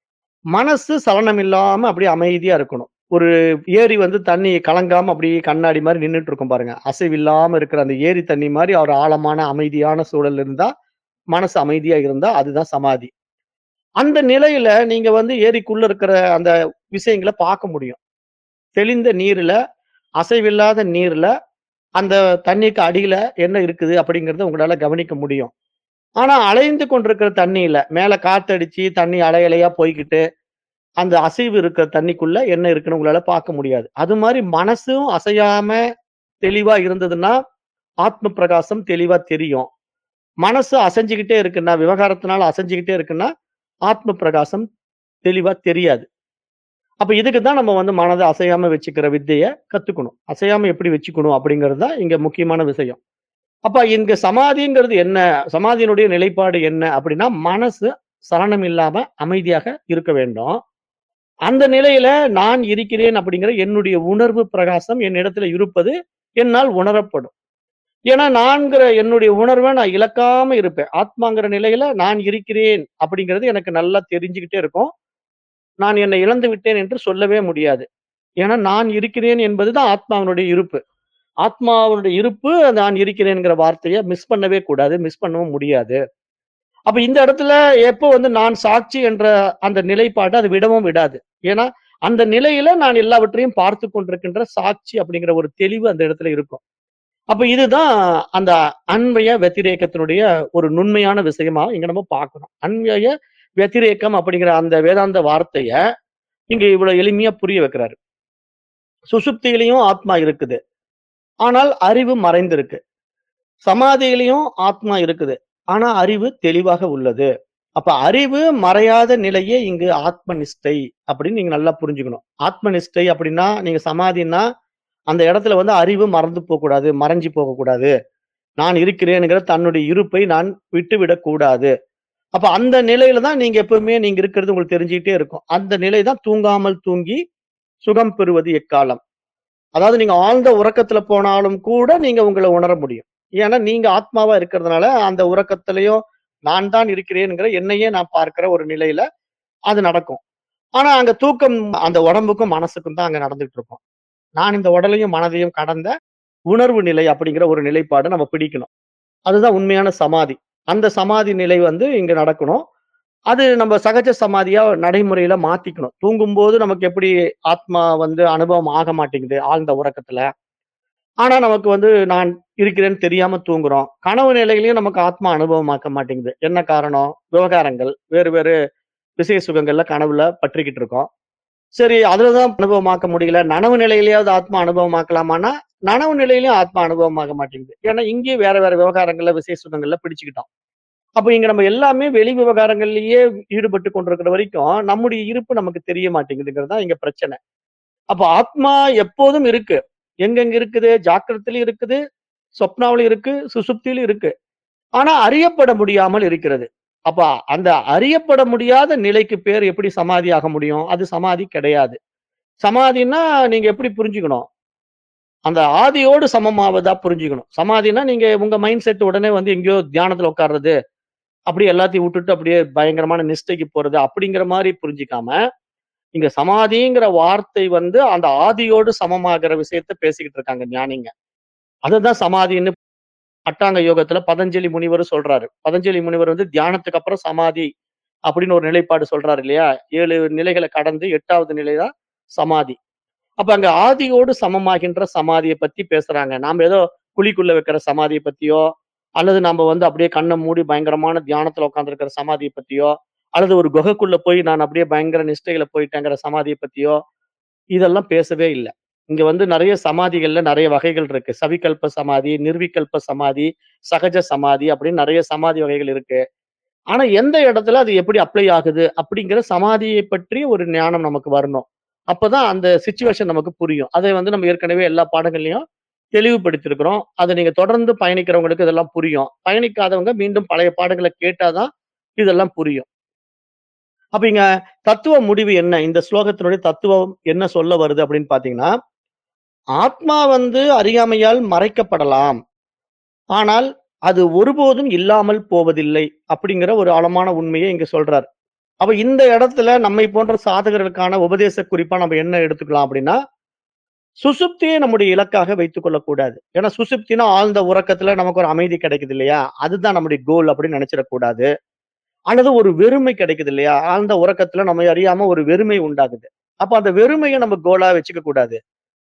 மனசு சலனம் இல்லாம அப்படியே அமைதியா இருக்கணும் ஒரு ஏரி வந்து தண்ணி கலங்காம அப்படியே கண்ணாடி மாதிரி நின்னுட்டு இருக்கும் பாருங்க அசைவில்லாம இருக்கிற அந்த ஏரி தண்ணி மாதிரி ஒரு ஆழமான அமைதியான சூழல் இருந்தா மனசு அமைதியா இருந்தா அதுதான் சமாதி அந்த நிலையில நீங்க வந்து ஏரிக்குள்ள இருக்கிற அந்த விஷயங்களை பார்க்க முடியும் தெளிந்த நீர்ல அசைவில்லாத நீர்ல அந்த தண்ணிக்கு அடியில என்ன இருக்குது அப்படிங்கறத உங்களால கவனிக்க முடியும் ஆனா அலைந்து கொண்டிருக்கிற தண்ணியில மேல காத்தடிச்சு தண்ணி அலையலையா போய்கிட்டு அந்த அசைவு இருக்கிற தண்ணிக்குள்ள என்ன இருக்குன்னு உங்களால பார்க்க முடியாது அது மாதிரி மனசும் அசையாம தெளிவா இருந்ததுன்னா ஆத்ம பிரகாசம் தெளிவா தெரியும் மனசு அசைஞ்சுக்கிட்டே இருக்குன்னா விவகாரத்தினால அசைஞ்சுக்கிட்டே இருக்குன்னா ஆத்ம பிரகாசம் தெளிவா தெரியாது அப்ப இதுக்கு தான் நம்ம வந்து மனதை அசையாம வச்சுக்கிற வித்தைய கத்துக்கணும் அசையாம எப்படி வச்சுக்கணும் அப்படிங்கிறது தான் இங்க முக்கியமான விஷயம் அப்ப இங்க சமாதிங்கிறது என்ன சமாதியினுடைய நிலைப்பாடு என்ன அப்படின்னா மனசு சலனம் இல்லாம அமைதியாக இருக்க வேண்டும் அந்த நிலையில நான் இருக்கிறேன் அப்படிங்கிற என்னுடைய உணர்வு பிரகாசம் என்னிடத்துல இருப்பது என்னால் உணரப்படும் ஏன்னா நான்கிற என்னுடைய உணர்வை நான் இழக்காம இருப்பேன் ஆத்மாங்கிற நிலையில நான் இருக்கிறேன் அப்படிங்கிறது எனக்கு நல்லா தெரிஞ்சுக்கிட்டே இருக்கும் நான் என்னை இழந்து விட்டேன் என்று சொல்லவே முடியாது ஏன்னா நான் இருக்கிறேன் என்பதுதான் ஆத்மாவினுடைய இருப்பு ஆத்மாவினுடைய இருப்பு நான் இருக்கிறேன்ங்கிற வார்த்தையை மிஸ் பண்ணவே கூடாது மிஸ் பண்ணவும் முடியாது அப்ப இந்த இடத்துல எப்போ வந்து நான் சாட்சி என்ற அந்த நிலைப்பாட்டை அது விடவும் விடாது ஏன்னா அந்த நிலையில நான் எல்லாவற்றையும் பார்த்து கொண்டிருக்கின்ற சாட்சி அப்படிங்கிற ஒரு தெளிவு அந்த இடத்துல இருக்கும் அப்ப இதுதான் அந்த அன்வய வெத்திரேக்கத்தினுடைய ஒரு நுண்மையான விஷயமா இங்க நம்ம பார்க்கணும் அன்வய வெத்திரேக்கம் அப்படிங்கிற அந்த வேதாந்த வார்த்தைய இங்க இவ்வளவு எளிமையா புரிய வைக்கிறாரு சுசுப்தியிலையும் ஆத்மா இருக்குது ஆனால் அறிவு மறைந்திருக்கு சமாதியிலையும் ஆத்மா இருக்குது ஆனா அறிவு தெளிவாக உள்ளது அப்ப அறிவு மறையாத நிலையே இங்கு ஆத்ம நிஷ்டை அப்படின்னு நீங்க நல்லா புரிஞ்சுக்கணும் ஆத்ம நிஷ்டை அப்படின்னா நீங்க சமாதின்னா அந்த இடத்துல வந்து அறிவு மறந்து போகக்கூடாது மறைஞ்சு போகக்கூடாது நான் இருக்கிறேனுங்கிற தன்னுடைய இருப்பை நான் விட்டு விடக்கூடாது அப்ப அந்த நிலையில தான் நீங்க எப்பவுமே நீங்க இருக்கிறது உங்களுக்கு தெரிஞ்சுக்கிட்டே இருக்கும் அந்த நிலை தான் தூங்காமல் தூங்கி சுகம் பெறுவது எக்காலம் அதாவது நீங்க ஆழ்ந்த உறக்கத்துல போனாலும் கூட நீங்க உங்களை உணர முடியும் ஏன்னா நீங்க ஆத்மாவா இருக்கிறதுனால அந்த உறக்கத்திலையும் நான் தான் இருக்கிறேன்ங்கிற என்னையே நான் பார்க்கிற ஒரு நிலையில அது நடக்கும் ஆனா அங்க தூக்கம் அந்த உடம்புக்கும் மனசுக்கும் தான் அங்க நடந்துட்டு இருக்கும் நான் இந்த உடலையும் மனதையும் கடந்த உணர்வு நிலை அப்படிங்கிற ஒரு நிலைப்பாடு நம்ம பிடிக்கணும் அதுதான் உண்மையான சமாதி அந்த சமாதி நிலை வந்து இங்க நடக்கணும் அது நம்ம சகஜ சமாதியா நடைமுறையில மாத்திக்கணும். தூங்கும்போது நமக்கு எப்படி ஆத்மா வந்து அனுபவம் ஆக மாட்டேங்குது ஆழ்ந்த உறக்கத்துல. ஆனா நமக்கு வந்து நான் இருக்கிறேன்னு தெரியாம தூங்குறோம். கனவு நிலையிலயும் நமக்கு ஆத்மா அனுபவமாக்க மாட்டேங்குது. என்ன காரணம்? விவகாரங்கள். வேறு வேறு விசய சுகங்கள்ல கனவுல பற்றிக்கிட்டு இருக்கோம். சரி அதுல தான் அனுபவமாக்க முடியல. நனவு நிலையிலயாவது ஆத்மா அனுபவமாக்கலாமான்னா, நனவு நிலையிலயும் ஆத்மா அனுபவமாக மாட்டேங்குது. ஏன்னா இங்கேயும் வேற வேற விவகாரங்கள்ல விசய சுகங்கள்ல பிடிச்சுக்கிட்டோம். அப்ப இங்க நம்ம எல்லாமே வெளி விவகாரங்கள்லயே ஈடுபட்டு கொண்டிருக்கிற வரைக்கும், நம்முடைய இருப்பு நமக்கு தெரிய மாட்டேங்குதுங்கிறது தான் இங்க பிரச்சனை. அப்ப ஆத்மா எப்போதும் இருக்கு. எங்கெங்க இருக்குது? ஜாக்கிரத்திலும் இருக்குது, சொப்னாவிலும் இருக்கு, சுசுப்தியிலும் இருக்கு. ஆனா அறியப்பட முடியாமல் இருக்கிறது. அப்ப அந்த அறியப்பட முடியாத நிலைக்கு பேர் எப்படி சமாதி ஆக முடியும்? அது சமாதி கிடையாது. சமாதின்னா நீங்க எப்படி புரிஞ்சுக்கணும்? அந்த ஆதியோடு சமமாவதா புரிஞ்சுக்கணும். சமாதின்னா நீங்க உங்க மைண்ட் செட் உடனே வந்து எங்கேயோ தியானத்துல உட்கார்றது. அப்படியே எல்லாத்தையும் விட்டுட்டு அப்படியே பயங்கரமான நிஷ்டைக்கு போறது அப்படிங்கிற மாரி புரிஞ்சுக்காம, இங்க சமாதிங்கிற வார்த்தை வந்து அந்த ஆதியோடு சமமாகிற விஷயத்த பேசிக்கிட்டு இருக்காங்க ஞானிங்க. அதுதான் சமாதின்னு அட்டாங்க யோகத்துல பதஞ்சலி முனிவர் சொல்றாரு. பதஞ்சலி முனிவர் வந்து தியானத்துக்கு அப்புறம் சமாதி அப்படின்னு ஒரு நிலைப்பாடு சொல்றாரு இல்லையா? 7 நிலைகள கடந்து 8வது நிலை தான் சமாதி. அப்ப அங்க ஆதியோடு சமமாகின்ற சமாதிய பத்தி பேசுறாங்க. நாம ஏதோ குழிக்குள்ள வைக்கிற சமாதிய பத்தியோ, அல்லது நாம வந்து அப்படியே கண்ண மூடி பயங்கரமான தியானத்துல உட்கார்ந்திருக்கிற சமாதிய பத்தியோ, அல்லது ஒரு குகைக்குள்ள போய் நான் அப்படியே பயங்கர நிஷ்டையில போயிட்டேங்கிற சமாதிய பத்தியோ, இதெல்லாம் பேசவே இல்ல. இங்க வந்து நெறைய சமாதிகள்ல நெறைய வகைகள் இருக்கு. சவிகல்ப சமாதி, நிர்விகல்ப சமாதி, சகஜ சமாதி அப்படின்னு நெறைய சமாதி வகைகள் இருக்கு. ஆனா எந்த இடத்துல அது எப்படி அப்ளை ஆகுது அப்படிங்கிற சமாதியை பற்றி ஒரு ஞானம் நமக்கு வரணும். அப்பதான் அந்த சிச்சுவேஷன் நமக்கு புரியும். அதை வந்து நம்ம ஏற்கனவே எல்லா பாடங்கள்லயும் தெளிவுபடுத்தியிருக்கிறோம். அத நீங்க தொடர்ந்து பயணிக்கிறவங்களுக்கு இதெல்லாம் புரியும். பயணிக்காதவங்க மீண்டும் பழைய பாடங்கள கேட்டா தான் இதெல்லாம் புரியும். அப்ப இங்க தத்துவ முடிவு என்ன? இந்த ஸ்லோகத்தினுடைய தத்துவம் என்ன சொல்ல வருது அப்படின்னு பார்த்தீங்கன்னா, ஆத்மா வந்து அறியாமையால் மறைக்கப்படலாம். ஆனால் அது ஒருபோதும் இல்லாமல் போவதில்லை. அப்படிங்கிற ஒரு ஆழமான உண்மையை இங்க சொல்றார். அப்ப இந்த இடத்துல நம்மை போன்ற சாதகர்களுக்கான உபதேச குறிப்பா நம்ம என்ன எடுத்துக்கலாம் அப்படின்னா, சுசுப்தியை நம்முடைய இலக்காக வைத்துக் கொள்ளக்கூடாது. ஏன்னா சுசுப்தினா ஆழ்ந்த உறக்கத்துல நமக்கு ஒரு அமைதி கிடைக்குது இல்லையா? அதுதான் நம்முடைய கோல் அப்படின்னு நினைச்சிடக்கூடாது. அல்லது ஒரு வெறுமை கிடைக்குது இல்லையா? ஆழ்ந்த உறக்கத்துல நம்மை அறியாம ஒரு வெறுமை உண்டாகுது. அப்ப அந்த வெறுமைய நம்ம கோலா வச்சுக்க கூடாது.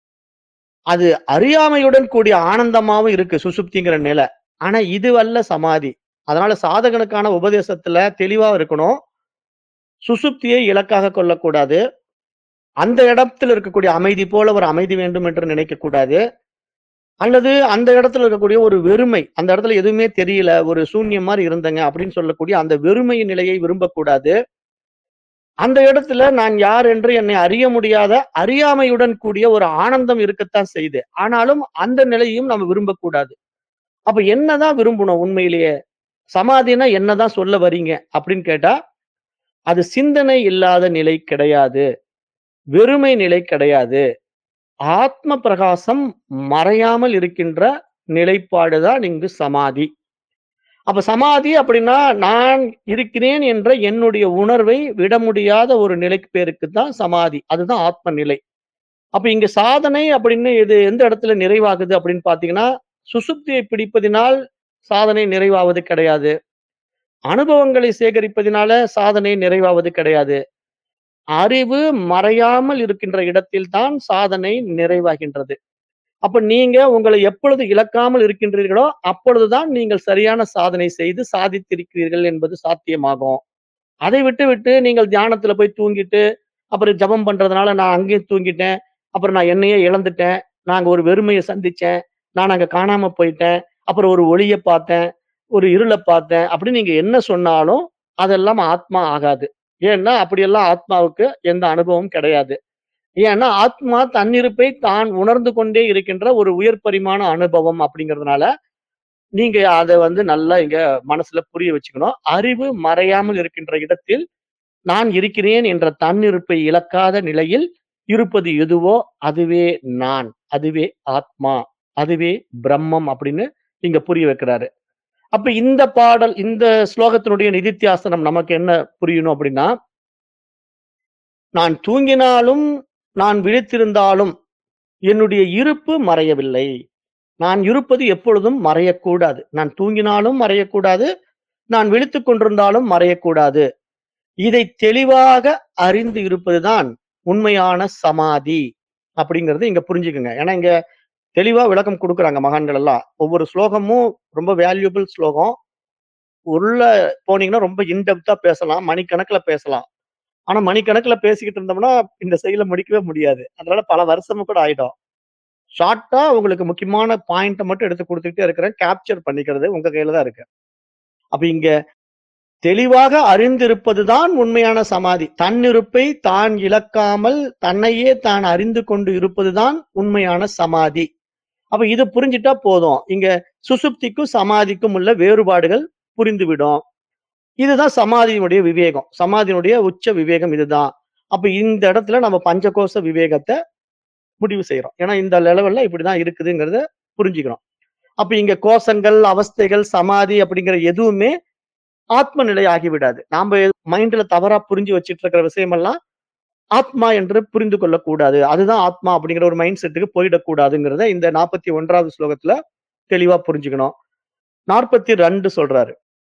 அது அறியாமையுடன் கூடிய ஆனந்தமாவும் இருக்கு சுசுப்திங்கிற நிலை. ஆனா இதுவல்ல சமாதி. அதனால சாதகனுக்கான உபதேசத்துல தெளிவா இருக்கணும். சுசுப்தியை இலக்காக கொள்ளக்கூடாது. அந்த இடத்துல இருக்கக்கூடிய அமைதி போல ஒரு அமைதி வேண்டும் என்று நினைக்கக்கூடாது. அல்லது அந்த இடத்துல இருக்கக்கூடிய ஒரு வெறுமை, அந்த இடத்துல எதுவுமே தெரியல, ஒரு சூன்யம் மாரி இருந்தேங்க அப்படின்னு சொல்லக்கூடிய அந்த வெறுமை நிலையை விரும்பக்கூடாது. அந்த இடத்துல நான் யார் என்று என்னை அறிய முடியாத அறியாமையுடன் கூடிய ஒரு ஆனந்தம் இருக்கத்தான் செய்யுது. ஆனாலும் அந்த நிலையையும் நம்ம விரும்பக்கூடாது. அப்ப என்னதான் விரும்பணும் உண்மையிலேயே? சமாதின்னா என்னதான் சொல்ல வரீங்க? அப்படின்னு கேட்டா, அது சிந்தனை இல்லாத நிலை கிடையாது. வெறுமை நிலை கிடையாது. ஆத்ம பிரகாசம் மறையாமல் இருக்கின்ற நிலைப்பாடு தான் இங்கு சமாதி. அப்ப சமாதி அப்படின்னா, நான் இருக்கிறேன் என்ற என்னுடைய உணர்வை விட முடியாத ஒரு நிலைக்கு பேருக்கு தான் சமாதி. அதுதான் ஆத்ம நிலை. அப்ப இங்க சாதனை அப்படின்னு இது எந்த இடத்துல நிறைவாகுது அப்படின்னு பார்த்தீங்கன்னா, சுசுப்தியை பிடிப்பதினால் சாதனை நிறைவாவது கிடையாது. அனுபவங்களை சேகரிப்பதினால சாதனை நிறைவாவது கிடையாது. அறிவு மறையாமல் இருக்கின்ற இடத்தில் தான் சாதனை நிறைவாகின்றது. அப்ப நீங்க உங்களை எப்பொழுது இழக்காமல் இருக்கின்றீர்களோ, அப்பொழுதுதான் நீங்கள் சரியான சாதனை செய்து சாதித்திருக்கிறீர்கள் என்பது சாத்தியமாகும். அதை விட்டுவிட்டு நீங்கள் தியானத்துல போய் தூங்கிட்டு, அப்புறம் ஜெபம் பண்றதுனால நான் அங்கேயும் தூங்கிட்டேன். அப்புறம் நான் என்னையே இழந்துட்டேன். நான் அங்க ஒரு வெறுமைய சந்திச்சேன். நான் அங்க காணாம போயிட்டேன். அப்புறம் ஒரு ஒளிய பார்த்தேன். ஒரு இருள பார்த்தேன். அப்படின்னு நீங்க என்ன சொன்னாலும், அதெல்லாம் ஆத்மா ஆகாது. ஏன்னா, அப்படியெல்லாம் ஆத்மாவுக்கு எந்த அனுபவமும் கிடையாது. ஏன்னா, ஆத்மா தன்னிருப்பை தான் உணர்ந்து கொண்டே இருக்கின்ற ஒரு உயர் பரிமாண அனுபவம் அப்படிங்கிறதுனால, நீங்க அத வந்து நல்லா இங்க மனசுல புரிய வச்சுக்கணும். அறிவு மறையாமல் இருக்கின்ற இடத்தில், நான் இருக்கிறேன் என்ற தன்னிருப்பை இழக்காத நிலையில் இருப்பது எதுவோ, அதுவே நான். அதுவே ஆத்மா. அதுவே பிரம்மம் அப்படின்னு இங்க புரிய வைக்கிறாரு. அப்ப இந்த பாடல், இந்த ஸ்லோகத்தினுடைய நிதித்தியாசனம் நமக்கு என்ன புரியணும் அப்படின்னா நான் தூங்கினாலும், நான் விழித்திருந்தாலும், என்னுடைய இருப்பு மறையவில்லை. நான் இருப்பது எப்பொழுதும் மறையக்கூடாது. நான் தூங்கினாலும் மறையக்கூடாது. நான் விழித்துக் கொண்டிருந்தாலும் மறையக்கூடாது. இதை தெளிவாக அறிந்து இருப்பதுதான் உண்மையான சமாதி அப்படிங்கறது இங்க புரிஞ்சுக்குங்க ஏன்னா இங்க தெளிவா விளக்கம் கொடுக்குறாங்க மகான்கள் எல்லாம் ஒவ்வொரு ஸ்லோகமும் ரொம்ப வேல்யூபிள் ஸ்லோகம் உள்ள போனீங்கன்னா ரொம்ப இன்டெப்தா பேசலாம் மணிக்கணக்குல பேசலாம் ஆனா மணிக்கணக்குல பேசிக்கிட்டு இருந்தோம்னா இந்த செயலை முடிக்கவே முடியாது அதனால பல வருஷமும் கூட ஆயிடும் ஷார்ட்டா உங்களுக்கு முக்கியமான பாயிண்ட்டை மட்டும் எடுத்து கொடுத்துக்கிட்டே இருக்கிறேன் கேப்சர் பண்ணிக்கிறது உங்க கையில தான் இருக்கு அப்ப இங்க தெளிவாக அறிந்திருப்பதுதான் உண்மையான சமாதி தன்னிருப்பை தான் இழக்காமல் தன்னையே தான் அறிந்து கொண்டு இருப்பதுதான் உண்மையான சமாதி அப்ப இது புரிஞ்சிட்டா போதும் இங்க சுசுப்திக்கும் சமாதிக்கும் உள்ள வேறுபாடுகள் புரிந்துவிடும் இதுதான் சமாதியினுடைய விவேகம் சமாதியினுடைய உச்ச விவேகம் இதுதான் அப்ப இந்த இடத்துல நம்ம பஞ்சகோச விவேகத்தை முடிவு செய்யறோம் ஏன்னா இந்த லெவல்ல இப்படிதான் இருக்குதுங்கிறத புரிஞ்சுக்கிறோம் அப்ப இங்க கோஷங்கள் அவஸ்தைகள் சமாதி அப்படிங்கிற எதுவுமே ஆத்ம நிலை ஆகிவிடாது நாம மைண்ட்ல தவறா புரிஞ்சு வச்சிட்டு இருக்கிற விஷயமெல்லாம் ஆத்மா என்று புரிந்து கொள்ளக்கூடாது அதுதான் ஆத்மா அப்படிங்கிற ஒரு மைண்ட் செட்டுக்கு போயிடக்கூடாதுங்கிறத இந்த நாற்பத்தி ஒன்றாவது ஸ்லோகத்துல தெளிவா புரிஞ்சுக்கணும் நாற்பத்தி ரெண்டு சொல்றாரு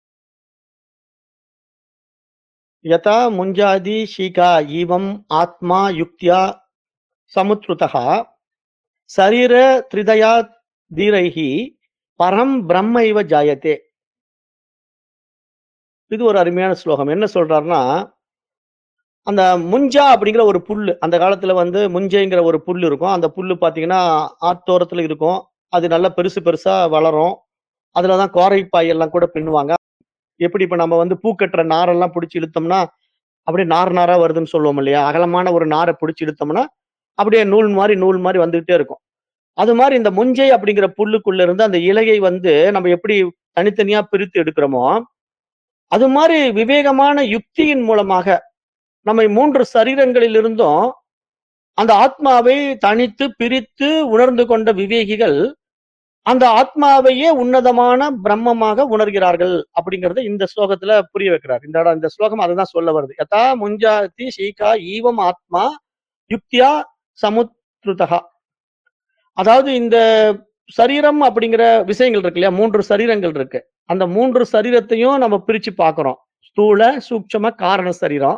யதா முஞ்சாதி ஷீகா ஈவம் ஆத்மா யுக்தியா சமுத்ருதா சரீர திரிதயா தீரைஹி பரம் பிரம்ம இவ ஜாயத்தே இது ஒரு அருமையான ஸ்லோகம் என்ன சொல்றாருன்னா அந்த முஞ்சா அப்படிங்கிற ஒரு புல்லு அந்த காலத்துல வந்து முஞ்சைங்கிற ஒரு புல்லு இருக்கும் அந்த புல்லு பாத்தீங்கன்னா ஆத்தோரத்துல இருக்கும் அது நல்லா பெருசு பெருசா வளரும் அதுலதான் கோரைப்பாய் எல்லாம் கூட பின்னுவாங்க எப்படி இப்ப நம்ம வந்து பூ கட்டுற நாரெல்லாம் பிடிச்சி இழுத்தோம்னா அப்படியே நார் நாரா வருதுன்னு சொல்லுவோம் இல்லையா அகலமான ஒரு நாரை பிடிச்சி இழுத்தோம்னா அப்படியே நூல் மாதிரி நூல் மாதிரி வந்துகிட்டே இருக்கும் அது மாதிரி இந்த முஞ்சை அப்படிங்கிற புல்லுக்குள்ள இருந்து அந்த இலையை வந்து நம்ம எப்படி தனித்தனியா பிரித்து எடுக்கிறோமோ அது மாதிரி விவேகமான யுக்தியின் மூலமாக நம்மை மூன்று சரீரங்களில் இருந்தும் அந்த ஆத்மாவை தனித்து பிரித்து உணர்ந்து கொண்ட விவேகிகள் அந்த ஆத்மாவையே உன்னதமான பிரம்மமாக உணர்கிறார்கள் அப்படிங்கறத இந்த ஸ்லோகத்துல புரிய வைக்கிறார் இந்த இடம் இந்த ஸ்லோகம் அதுதான் சொல்ல வருது யதா முஞ்சாதி சீகா ஈவம் ஆத்மா யுக்தியா சமுத்ருதகா அதாவது இந்த சரீரம் அப்படிங்கிற விஷயங்கள் இருக்கு இல்லையா மூன்று சரீரங்கள் இருக்கு அந்த மூன்று சரீரத்தையும் நம்ம பிரிச்சு பார்க்கிறோம் ஸ்தூல சூட்சம காரண சரீரம்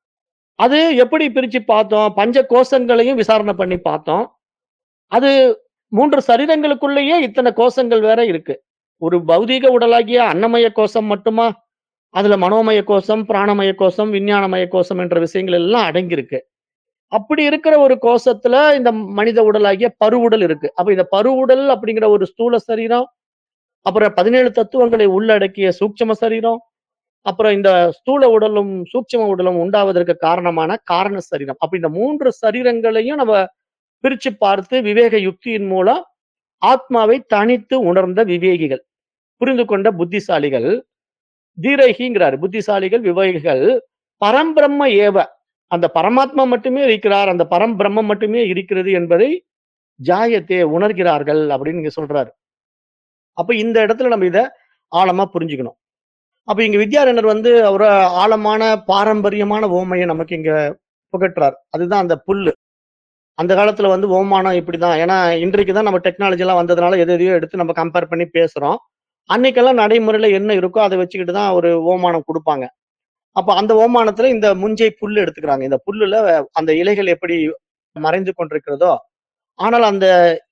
அது எப்படி பிரிச்சு பார்த்தோம் பஞ்ச கோஷங்களையும் விசாரணை பண்ணி பார்த்தோம் அது மூன்று சரீரங்களுக்குள்ளேயே இத்தனை கோஷங்கள் வேற இருக்கு ஒரு பௌதீக உடலாகிய அன்னமய கோஷம் மட்டுமா அதுல மனோமய கோஷம் பிராணமய கோஷம் விஞ்ஞானமய கோஷம் என்ற விஷயங்கள் எல்லாம் அடங்கியிருக்கு அப்படி இருக்கிற ஒரு கோஷத்துல இந்த மனித உடலாகிய பருவுடல் இருக்கு அப்ப இந்த பருவுடல் அப்படிங்கிற ஒரு ஸ்தூல சரீரம் அப்புறம் பதினேழு தத்துவங்களை உள்ளடக்கிய சூட்சம சரீரம் அப்புறம் இந்த ஸ்தூல உடலும் சூட்சம உடலும் உண்டாவதற்கு காரணமான காரண சரீரம் அப்ப இந்த மூன்று சரீரங்களையும் நம்ம பிரிச்சு பார்த்து விவேக யுக்தியின் மூலம் ஆத்மாவை தனித்து உணர்ந்த விவேகிகள் புரிந்து கொண்ட புத்திசாலிகள் தீரகிங்கிறார் புத்திசாலிகள் விவேகிகள் பரம்பிரம்ம ஏவ அந்த பரமாத்மா மட்டுமே இருக்கிறார் அந்த பரம்பிரம்மம் மட்டுமே இருக்கிறது என்பதை ஜாயத்தே உணர்கிறார்கள் அப்படின்னு இங்க சொல்றாரு அப்ப இந்த இடத்துல நம்ம இத ஆழமா புரிஞ்சுக்கணும் அப்ப இங்க வித்யாரண்யர் வந்து அவர ஆழமான பாரம்பரியமான ஓமையை நமக்கு இங்க புகட்டுறார் அதுதான் அந்த புல்லு அந்த காலத்துல வந்து ஓமானம் இப்படிதான் ஏன்னா இன்றைக்கு தான் நம்ம டெக்னாலஜி எல்லாம் வந்ததுனால எது எதையோ எடுத்து நம்ம கம்பேர் பண்ணி பேசுறோம் அன்னைக்கெல்லாம் நடைமுறையில என்ன இருக்கோ அதை வச்சுக்கிட்டு தான் ஒரு ஓமானம் கொடுப்பாங்க அப்ப அந்த ஓமானத்துல இந்த முஞ்சை புல்லு எடுத்துக்கிறாங்க இந்த புல்லுல அந்த இலைகள் எப்படி மறைந்து கொண்டிருக்கிறதோ ஆனால் அந்த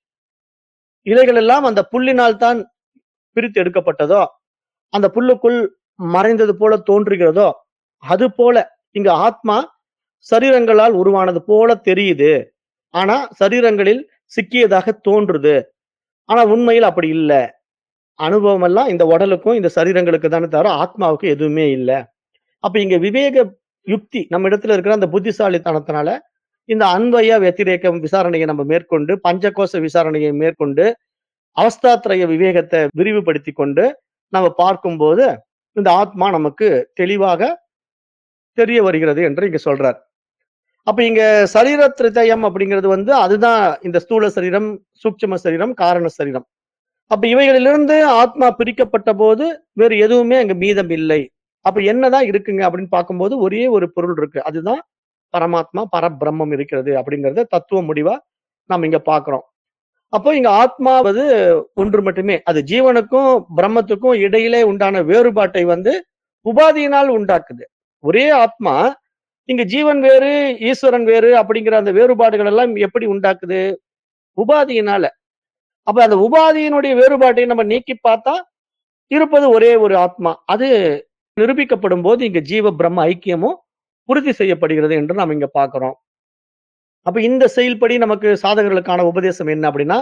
இலைகள் எல்லாம் அந்த புல்லினால் தான் பிரித்து எடுக்கப்பட்டதோ அந்த புல்லுக்குள் மறைந்தது போல தோன்றுகிறதோ அது போல இங்க ஆத்மா சரீரங்களால் உருவானது போல தெரியுது ஆனா சரீரங்களில் சிக்கியதாக தோன்றுது ஆனா உண்மையில் அப்படி இல்லை அனுபவம் எல்லாம் இந்த உடலுக்கும் இந்த சரீரங்களுக்கு தானே தவிர ஆத்மாவுக்கு எதுவுமே இல்லை அப்ப இங்க விவேக யுக்தி நம்ம இடத்துல இருக்கிற அந்த புத்திசாலித்தனத்தினால இந்த அன்வய வெத்திரேக்கம் விசாரணையை நம்ம மேற்கொண்டு பஞ்சகோஷ விசாரணையை மேற்கொண்டு அவஸ்தாத்திரய விவேகத்தை விரிவுபடுத்தி கொண்டு நம்ம பார்க்கும்போது இந்த ஆத்மா நமக்கு தெளிவாக தெரிய வருகிறது என்று இங்க சொல்றார் அப்ப இங்க சரீர திரிதயம் அப்படிங்கிறது வந்து அதுதான் இந்த ஸ்தூல சரீரம் சூட்சம சரீரம் காரண சரீரம் அப்ப இவைகளிலிருந்து ஆத்மா பிரிக்கப்பட்ட போது வேறு எதுவுமே அங்க மீதம் இல்லை அப்ப என்னதான் இருக்குங்க அப்படின்னு பார்க்கும்போது ஒரே ஒரு பொருள் இருக்கு அதுதான் பரமாத்மா பரபிரம்மம் இருக்கிறது அப்படிங்கறத தத்துவ முடிவா நாம் இங்க பாக்குறோம் அப்போ இங்க ஆத்மாவது ஒன்று மட்டுமே அது ஜீவனுக்கும் பிரம்மத்துக்கும் இடையிலே உண்டான வேறுபாட்டை வந்து உபாதியினால் உண்டாக்குது ஒரே ஆத்மா இங்க ஜீவன் வேறு ஈஸ்வரன் வேறு அப்படிங்கிற அந்த வேறுபாடுகள் எல்லாம் எப்படி உண்டாக்குது உபாதியினால அப்ப அந்த உபாதியினுடைய வேறுபாட்டை நம்ம நீக்கி பார்த்தா இருப்பது ஒரே ஒரு ஆத்மா அது நிரூபிக்கப்படும் போது இங்க ஜீவ பிரம்ம ஐக்கியமும் உறுதி செய்யப்படுகிறது என்று நாம் இங்க பார்க்கிறோம் அப்ப இந்த செயல்படி நமக்கு சாதகர்களுக்கான உபதேசம் என்ன அப்படின்னா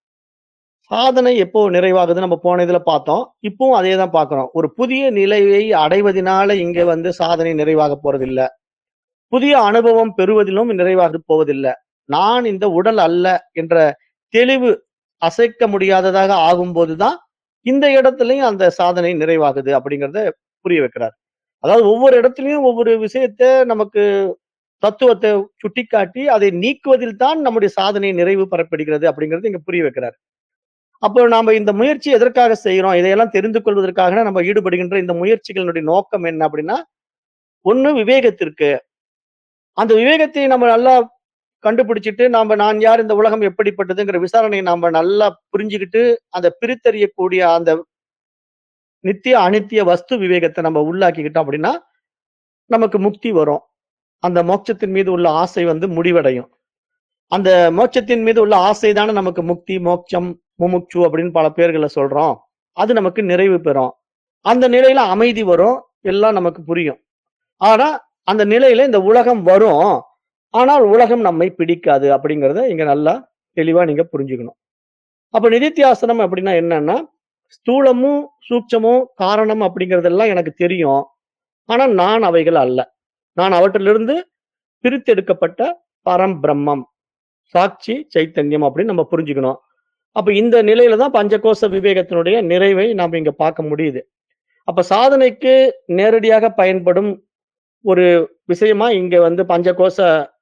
சாதனை எப்போ நிறைவாகுது நம்ம போன இதுல பார்த்தோம் இப்பவும் அதே தான் பார்க்கிறோம் ஒரு புதிய நிலையை அடைவதனால இங்க வந்து சாதனை நிறைவாக போறதில்ல புதிய அனுபவம் பெறுவதிலும் நிறைவாக போவதில்லை நான் இந்த உடல் அல்ல என்ற தெளிவு அசைக்க முடியாததாக ஆகும்போதுதான் இந்த இடத்துலயும் அந்த சாதனை நிறைவாகுது அப்படிங்கறத புரிய வைக்கிறார் அதாவது ஒவ்வொரு இடத்துலயும் ஒவ்வொரு விஷயத்த நமக்கு தத்துவத்தை சுட்டிக்காட்டி அதை நீக்குவதில் தான் நம்முடைய சாதனை நிறைவு பெறப்படுகிறது அப்படிங்கறது இங்க புரிய வைக்கிறார் அப்போ நாம இந்த முயற்சி எதற்காக செய்யறோம் இதையெல்லாம் தெரிந்து கொள்வதற்காக நம்ம ஈடுபடுகின்ற இந்த முயற்சிகளினுடைய நோக்கம் என்ன அப்படின்னா ஒண்ணு விவேகத்திற்கு அந்த விவேகத்தை நம்ம நல்லா கண்டுபிடிச்சிட்டு நாம நான் யார் இந்த உலகம் எப்படிப்பட்டதுங்கிற விசாரணையை நாம நல்லா புரிஞ்சுக்கிட்டு அந்த பிரித்தறியக்கூடிய அந்த நித்திய அனித்திய வஸ்து விவேகத்தை நம்ம உள்ளாக்கிக்கிட்டோம் அப்படின்னா நமக்கு முக்தி வரும் அந்த மோட்சத்தின் மீது உள்ள ஆசை வந்து முடிவடையும் அந்த மோட்சத்தின் மீது உள்ள ஆசை தானே நமக்கு முக்தி மோட்சம் முமுட்சு அப்படின்னு பல பேர்களை சொல்றோம் அது நமக்கு நிறைவு பெறும் அந்த நிலையில அமைதி வரும் எல்லாம் நமக்கு புரியும் ஆனா அந்த நிலையில இந்த உலகம் வரும் ஆனால் உலகம் நம்மை பிடிக்காது அப்படிங்கறத இங்க நல்லா தெளிவா நீங்க புரிஞ்சுக்கணும் அப்ப நிதித்தியாசனம் அப்படின்னா என்னன்னா ஸ்தூலமும் சூட்சமும் காரணம் அப்படிங்கறதெல்லாம் எனக்கு தெரியும் ஆனா நான் அவைகள் அல்ல நான் அவற்றிலிருந்து பிரித்தெடுக்கப்பட்ட பரம் பிரம்மம் சாட்சி சைத்தன்யம் அப்படின்னு நம்ம புரிஞ்சுக்கணும் அப்ப இந்த நிலையில தான் பஞ்சகோச விவேகத்தினுடைய நிறைவை நாம் இங்க பார்க்க முடியுது அப்ப சாதனைக்கு நேரடியாக பயன்படும் ஒரு விஷயமா இங்க வந்து பஞ்சகோச